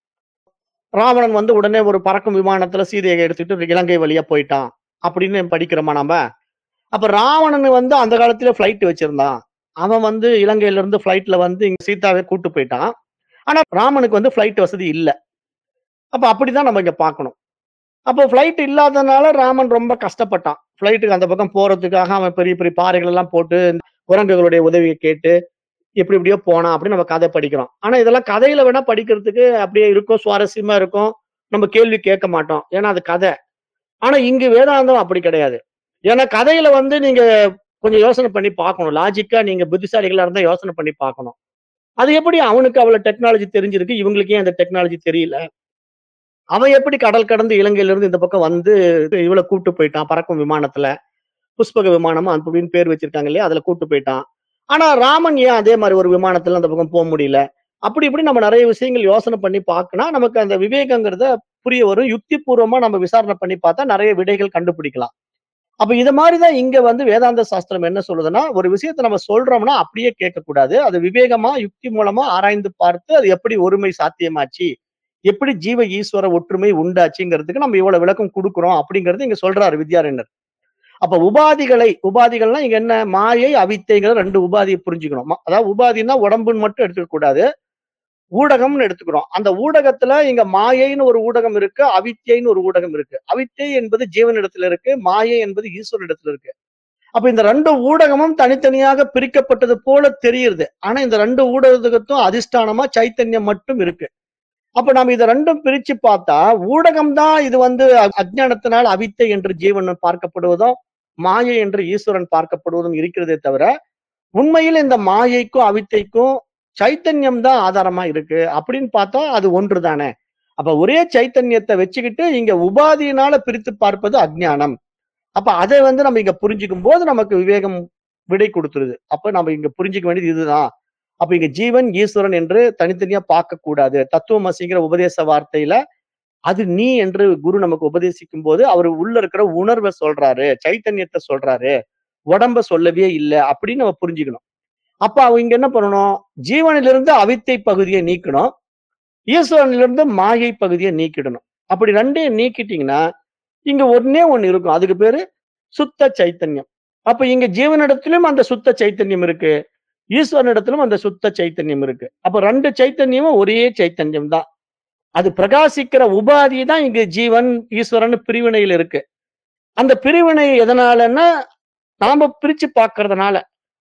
ராவணன் வந்து உடனே ஒரு பறக்கும் விமானத்துல சீதையை எடுத்துட்டு இலங்கை வழியா போயிட்டான் அப்படின்னு படிக்கிறோமா நாம அப்ப ராவணன் வந்து அந்த காலத்துல பிளைட் வச்சிருந்தான் அவன் வந்து இலங்கையில இருந்து பிளைட்ல வந்து இங்க சீதாவை கூட்டு போயிட்டான் ஆனா ராமனுக்கு வந்து பிளைட் வசதி இல்ல அப்ப அப்படிதான் நம்ம இங்க பார்க்கணும் அப்போ பிளைட் இல்லாதனால ராமன் ரொம்ப கஷ்டப்பட்டான் பிளைட்டுக்கு அந்த பக்கம் போறதுக்காக அவன் பெரிய பெரிய பாறைகள் எல்லாம் போட்டு இந்த குரங்குகளுடைய உதவியை கேட்டு எப்படி எப்படியோ போனான் அப்படின்னு நம்ம கதை படிக்கிறோம் ஆனா இதெல்லாம் கதையில வேணா படிக்கிறதுக்கு அப்படியே இருக்கும் சுவாரஸ்யமா இருக்கும் நம்ம கேள்வி கேட்க மாட்டோம் ஏன்னா அது கதை ஆனா இங்கு வேதாந்தம் அப்படி கிடையாது ஏன்னா கதையில வந்து நீங்க கொஞ்சம் யோசனை பண்ணி பார்க்கணும். லாஜிக்கா நீங்க புத்திசாலிகளா இருந்தா யோசனை பண்ணி பார்க்கணும். அது எப்படி அவனுக்கு அவ்வளவு டெக்னாலஜி தெரிஞ்சிருக்கு. இவங்களுக்கு ஏன் அந்த டெக்னாலஜி தெரியல? அவன் எப்படி கடல் கடந்து இலங்கையிலிருந்து இந்த பக்கம் வந்து இவள கூட்டு போயிட்டான் பறக்கும் விமானத்துல. புஷ்பக விமானம் அப்படின்னு பேர் வச்சிருக்காங்க இல்லையா? அதுல கூட்டு போயிட்டான். ஆனா ராமன் ஏன் அதே மாரி ஒரு விமானத்துல அந்த பக்கம் போ முடியல? அப்படி இப்படி நம்ம நெறைய விஷயங்கள் யோசனை பண்ணி பார்க்கனா, நமக்கு அந்த விவேகங்கிறத புரிய வரும். யுக்திபூர்வமா நம்ம விசாரணை பண்ணி பார்த்தா நெறைய விடைகள் கண்டுபிடிக்கலாம். அப்ப இத மாரி தான் இங்க வந்து வேதாந்த சாஸ்திரம் என்ன சொல்லுதுன்னா, ஒரு விஷயத்த நம்ம சொல்றோம்னா அப்படியே கேட்கக்கூடாது. அது விவேகமா, யுக்தி மூலமா ஆராய்ந்து பார்த்து அது எப்படி ஒருமை சாத்தியமாச்சு? எப்படி ஜீவ ஈஸ்வர ஒற்றுமை உண்டாச்சுங்கிறதுக்கு நம்ம இவ்வளவு விளக்கம் குடுக்குறோம் அப்படிங்கிறது இங்க சொல்றாரு வித்யாரண்யர். அப்ப உபாதிகளை உபாதிகள்னா இங்க என்ன? மாயை, அவித்தைங்கிற 2 உபாதிய புரிஞ்சுக்கணும். ம அதாவது உபாதின்னா உடம்புன்னு மட்டும் எடுத்துக்க கூடாது. ஊடகம்னு எடுத்துக்கிறோம். அந்த ஊடகத்துல இங்க மாயைன்னு ஒரு ஊடகம் இருக்கு. அவித்யைன்னு ஒரு ஊடகம் இருக்கு. அவித்தை என்பது ஜீவனிடத்துல இருக்கு. மாயை என்பது ஈஸ்வரனிடத்துல இருக்கு. அப்ப இந்த 2 ஊடகமும் தனித்தனியாக பிரிக்கப்பட்டது போல தெரியுது. ஆனா இந்த 2 ஊடகத்துக்கும் அதிஷ்டானமா சைத்தன்யம் மட்டும் இருக்கு. அப்ப நாம இத 2ம் பிரிச்சு பார்த்தா, ஊடகம் தான் இது வந்து அ அஞ்ஞானத்தினால் அவித்தை என்று ஜீவன் பார்க்கப்படுவதும், மாயை என்று ஈஸ்வரன் பார்க்கப்படுவதும் இருக்கிறதே தவிர, உண்மையில் இந்த மாயைக்கும், அவித்தைக்கும் சைத்தன்யம் தான் ஆதாரமா இருக்கு. அப்படின்னு பார்த்தா அது ஒன்று தானே. அப்ப ஒரே சைத்தன்யத்த வச்சுக்கிட்டு இங்க உபாதியினால பிரித்து பார்ப்பது அஞ்ஞானம். அப்ப அத வந்து நம்ம இங்க புரிஞ்சுக்கும்போது நமக்கு விவேகம் விடை குடுத்துருது. அப்ப நம்ம இங்க புரிஞ்சுக்க வேண்டியது இதுதான். அப்ப இங்க ஜீவன், ஈஸ்வரன் என்று தனித்தனியா பார்க்கக்கூடாது. தத்துவமசிங்கிற உபதேச வார்த்தையில, அது நீ என்று குரு நமக்கு உபதேசிக்கும்போது, அவரு உள்ள இருக்கிற உணர்வ சொல்றாரு. சைத்தன்யத்த சொல்றாரு. உடம்ப சொல்லவே இல்ல. அப்படின்னு நம்ம புரிஞ்சுக்கணும். அப்ப அவ இங்க என்ன பண்ணணும்? ஜீவனிலிருந்து அவித்தை பகுதிய நீக்கணும். ஈஸ்வரனிலிருந்து மாயை பகுதிய நீக்கிடணும். அப்படி 2யும் நீக்கிட்டீங்கன்னா, இங்க ஒண்ணே ஒண்ணு இருக்கும். அதுக்கு பேரு சுத்த சைத்தன்யம். அப்ப இங்க ஜீவனிடத்திலும் அந்த சுத்த சைத்தன்யம் இருக்கு. ஈஸ்வரனிடத்திலும் அந்த சுத்த சைத்தன்யம் இருக்கு. அப்ப 2 சைத்தன்யமும் ஒரே சைத்தன்யம் தான். அது பிரகாசிக்கிற உபாதி தான் இங்க ஜீவன், ஈஸ்வரன் பிரிவினையில இருக்கு. அந்த பிரிவினை எதனாலன்னா, நாம பிரிச்சு பார்க்கறதுனால.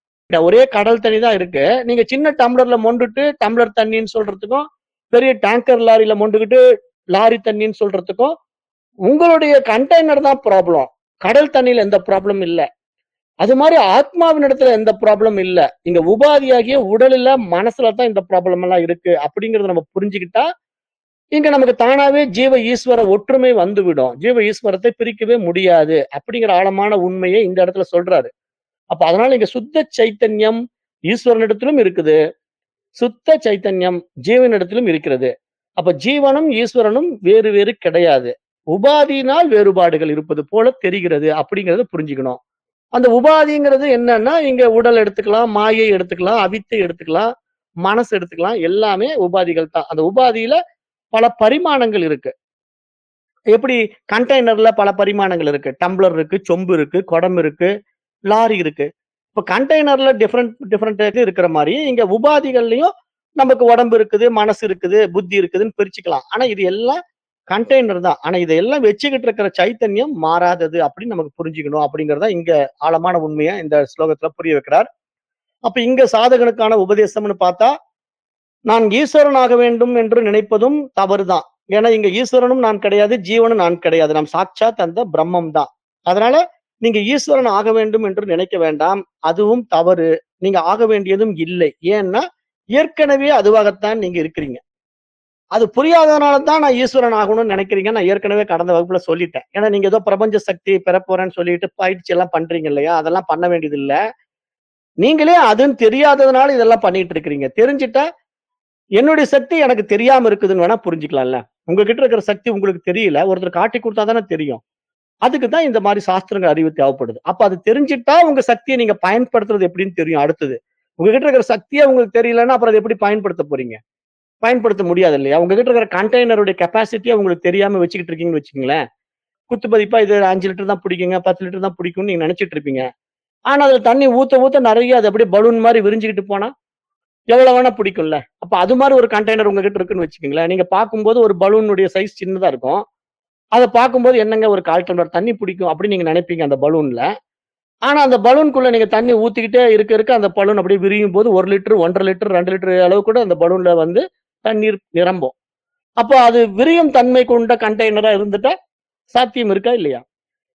ஒரே கடல் தண்ணி தான் இருக்கு. நீங்க சின்ன டம்ளர்ல மொண்டுட்டு டம்ளர் தண்ணீன்னு சொல்றதுக்கும், பெரிய டேங்கர் லாரியில மொண்டுகிட்டு லாரி தண்ணீன்னு சொல்றதுக்கும், உங்களுடைய கண்டெய்னர் தான் ப்ராப்ளம். கடல் தண்ணீல எந்த ப்ராப்ளம் இல்ல. அது மாரி ஆத்மாவின் இடத்துல எந்த ப்ராப்ளம் இல்ல. இங்க உபாதியாகிய உடல்ல, மனசுல தான் இந்த ப்ராப்ளம் எல்லாம் இருக்கு. அப்படிங்கிறத நம்ம புரிஞ்சுக்கிட்டா, இங்க நமக்கு தானாவே ஜீவ ஈஸ்வர ஒற்றுமை வந்துவிடும். ஜீவ ஈஸ்வரத்தை பிரிக்கவே முடியாது. அப்படிங்கிற ஆழமான உண்மையை இந்த இடத்துல சொல்றாரு. அப்ப அதனால இங்க சுத்த சைத்தன்யம் ஈஸ்வரனிடத்திலும் இருக்குது. சுத்த சைத்தன்யம் ஜீவனிடத்திலும் இருக்கிறது. அப்ப ஜீவனும், ஈஸ்வரனும் வேறு வேறு கிடையாது. உபாதியினால் வேறுபாடுகள் இருப்பது போல தெரிகிறது. அப்படிங்கிறத புரிஞ்சுக்கணும். அந்த உபாதிங்கிறது என்னன்னா, இங்க உடல் எடுத்துக்கலாம், மாயை எடுத்துக்கலாம், அவித்தை எடுத்துக்கலாம், மனசு எடுத்துக்கலாம். எல்லாமே உபாதிகள் தான். அந்த உபாதியில பல பரிமாணங்கள் இருக்கு. எப்படி கண்டெய்னர்ல பல பரிமாணங்கள் இருக்கு. டம்ளர் இருக்கு, சொம்பு இருக்கு, குடம் இருக்கு, லாரி இருக்கு. இப்ப கண்டெய்னர்ல டிஃபரெண்ட் டிஃபரெண்ட் இது இருக்கிற மாரி, இங்க உபாதிகள்லயும் நமக்கு உடம்பு இருக்குது, மனசு இருக்குது, புத்தி இருக்குதுன்னு பிரிச்சுக்கலாம். ஆனா இது எல்லாம் கண்டெய்னர் தான். ஆனா இதெல்லாம் வச்சுக்கிட்டு இருக்கிற சைத்தன்யம் மாறாதது அப்படின்னு நமக்கு புரிஞ்சுக்கணும். அப்படிங்கிறத இங்க ஆழமான உண்மைய இந்த ஸ்லோகத்துல புரிய வைக்கிறார். அப்ப இங்க சாதகனுக்கான உபதேசம்னு பார்த்தா, நான் ஈஸ்வரன் ஆக வேண்டும் என்று நினைப்பதும் தவறுதான். ஏன்னா இங்க ஈஸ்வரனும் நான் கிடையாது, ஜீவனும் நான் கிடையாது. நாம் சாட்சாத் அந்த பிரம்மம் தான். அதனால நீங்க ஈஸ்வரன் ஆக வேண்டும் என்று நினைக்க வேண்டாம். அதுவும் தவறு. நீங்க ஆக வேண்டியதும் இல்லை. ஏன்னா, ஏற்கனவே அதுவாகத்தான் நீங்க இருக்கிறீங்க. அது புரியாததுனால தான் நான் ஈஸ்வரன் ஆகணும்னு நினைக்கிறீங்க. நான் ஏற்கனவே கடந்த வகுப்புல சொல்லிட்டேன். ஏன்னா நீங்க ஏதோ பிரபஞ்ச சக்தி பெறப்போறேன்னு சொல்லிட்டு பயிற்சி எல்லாம் பண்றீங்க இல்லையா? அதெல்லாம் பண்ண வேண்டியது இல்ல. நீங்களே அதுன்னு தெரியாததுனால இதெல்லாம் பண்ணிட்டு இருக்கிறீங்க. தெரிஞ்சுட்டா, என்னுடைய சக்தி எனக்கு தெரியாம இருக்குதுன்னு வேணா புரிஞ்சுக்கலாம்ல. உங்ககிட்ட இருக்கிற சக்தி உங்களுக்கு தெரியல. ஒருத்தர் காட்டிக் குடுத்தா தானே தெரியும். அதுக்கு தான் இந்த மாரி சாஸ்திரங்கள் அறிவு தேவைப்படுது. அப்ப அது தெரிஞ்சுட்டா உங்க சக்திய நீங்க பயன்படுத்துறது எப்படின்னு தெரியும் அடுத்தது. உங்ககிட்ட இருக்கிற சக்தியே உங்களுக்கு தெரியலன்னா, அப்புறம் அத எப்படி பயன்படுத்த போறீங்க? பயன்படுத்த முடியாது இல்லையா? உங்ககிட்ட இருக்கிற கண்டெய்னருடைய கெப்பாசிட்டிய உங்களுக்கு தெரியாம வச்சுக்கிட்டு இருக்கீங்கன்னு வச்சுக்கங்களேன். குத்து மதிப்பா இது 5 லிட்டர் தான் பிடிக்குங்க, 10 லிட்டர் தான் பிடிக்கும்னு நீங்க நினைச்சிட்டு இருப்பீங்க. ஆனா அதுல தண்ணி ஊத்த ஊத்த நெறைய அது அப்படியே பலூன் மாரி விரிஞ்சுகிட்டு போனா, எவ்வளவு வேணா பிடிக்கும்ல. அப்ப அது மாரி ஒரு கண்டெய்னர் உங்ககிட்ட இருக்குன்னு வச்சுக்கங்களேன். நீங்க பார்க்கும்போது ஒரு பலூனுடைய சைஸ் சின்னதா இருக்கும். அத பார்க்கும்போது என்னங்க ஒரு 1/4 டம்ளர் தண்ணி பிடிக்கும் அப்படின்னு நீங்க நினைப்பீங்க அந்த பலூன்ல. ஆனா அந்த பலூனுக்குள்ள நீங்க தண்ணி ஊத்திக்கிட்டே இருக்க இருக்க அந்த பலூன் அப்படியே விரியும்போது 1 லிட்டர், 1 1/2 லிட்டர், 2 லிட்டர் அளவு கூட அந்த பலூன்ல வந்து தண்ணீர் நிரம்பும். அப்போ அது விரியும் தன்மை கொண்ட கண்டெய்னரா இருந்துட்டா, சாத்தியம் இருக்கா இல்லையா?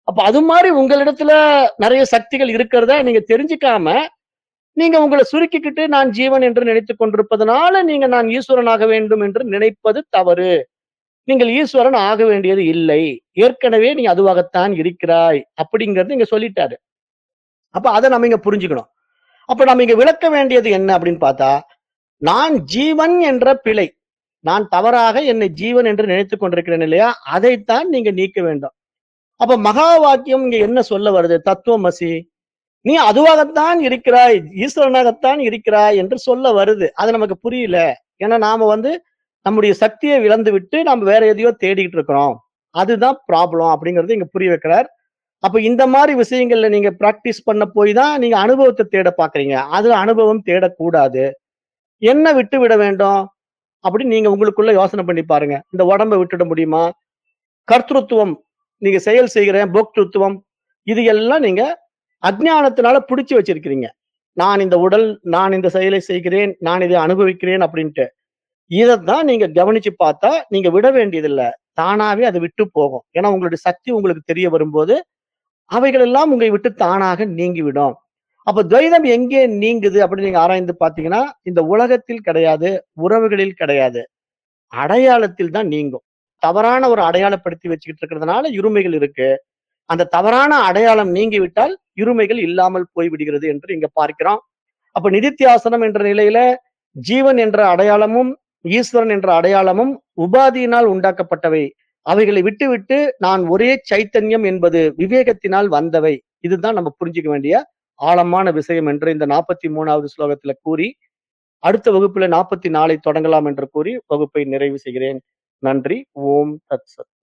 அப்ப அது மாதிரி உங்களிடத்துல நிறைய சக்திகள் இருக்கிறத நீங்க தெரிஞ்சுக்காம நீங்க உங்களை சுருக்கிக்கிட்டு நான் ஜீவன் என்று நினைத்துக் கொண்டிருப்பதனால நீங்க நான் ஈஸ்வரனாக வேண்டும் என்று நினைப்பது தவறு நீங்கள் ஈஸ்வரன் ஆக வேண்டியது இல்லை ஏற்கனவே நீ அதுவாகத்தான் இருக்கிறாய் அப்படிங்கறது இங்க சொல்லிட்டாரு அப்ப அதை நம்ம இங்க புரிஞ்சுக்கணும் அப்ப நம்ம இங்க விளக்க வேண்டியது என்ன அப்படின்னு பார்த்தா நான் ஜீவன் என்ற பிழை நான் தவறாக என்னை ஜீவன் என்று நினைத்துக் கொண்டிருக்கிறேன் இல்லையா அதைத்தான் நீங்க நீக்க வேண்டும் அப்ப மகா வாக்கியம் இங்க என்ன சொல்ல வருது தத்துவமசி நீ அதுவாகத்தான் இருக்கிறாய் ஈஸ்வரனாகத்தான் இருக்கிறாய் என்று சொல்ல வருது அது நமக்கு புரியல ஏன்னா நாம வந்து நம்முடைய சக்தியை இழந்து விட்டு நம்ம வேற எதையோ தேடிக்கிட்டு இருக்கிறோம் அதுதான் ப்ராப்ளம் அப்படிங்கறது இங்க புரிய வைக்கிறார் அப்ப இந்த மாதிரி விஷயங்கள்ல நீங்க பிராக்டிஸ் பண்ண போய் தான் நீங்க அனுபவத்தை தேட பாக்குறீங்க அதுல அனுபவம் தேடக்கூடாது என்ன விட்டு விட வேண்டும் அப்படின்னு நீங்க உங்களுக்குள்ள யோசனை பண்ணி பாருங்க இந்த உடம்பை விட்டுட முடியுமா கர்த்தத்துவம் நீங்க செயல் செய்கிறேன் போக்திருத்துவம் இது எல்லாம் நீங்க அஜ்ஞானத்தினால பிடிச்சு வச்சிருக்கிறீங்க நான் இந்த உடல் நான் இந்த செயலை செய்கிறேன் நான் இதை அனுபவிக்கிறேன் அப்படின்ட்டு இதைத்தான் நீங்க கவனிச்சு பார்த்தா நீங்க விட வேண்டியதில்ல தானாவே அது விட்டு போகும் ஏன்னா உங்களுடைய சக்தி உங்களுக்கு தெரிய வரும்போது அவைகள் எல்லாம் உங்களை விட்டு தானாக நீங்கிவிடும் அப்ப துவைதம் எங்கே நீங்குது அப்படின்னு நீங்க ஆராய்ந்து பாத்தீங்கன்னா இந்த உலகத்தில் கிடையாது உறவுகளில் கிடையாது அடையாளத்தில் தான் நீங்கும் தவறான ஒரு அடையாளப்படுத்தி வச்சுக்கிட்டு இருக்கிறதுனால இருமைகள் இருக்கு அந்த தவறான அடையாளம் நீங்கிவிட்டால் இருமைகள் இல்லாமல் போய்விடுகிறது என்று இங்க பார்க்கிறோம் அப்ப நிதித்தியாசனம் என்ற நிலையில ஜீவன் என்ற அடையாளமும் ஈஸ்வரன் என்ற அடையாளமும் உபாதியினால் உண்டாக்கப்பட்டவை அவைகளை விட்டுவிட்டு நான் ஒரே சைத்தன்யம் என்பது விவேகத்தினால் வந்தவை இதுதான் நம்ம புரிஞ்சுக்க வேண்டிய ஆழமான விஷயம் என்று இந்த நாற்பத்தி மூணாவது ஸ்லோகத்துல கூறி அடுத்த வகுப்புல நாற்பத்தி நாலை தொடங்கலாம் என்று கூறி வகுப்பை நிறைவு செய்கிறேன் நன்றி ஓம் தத் சத்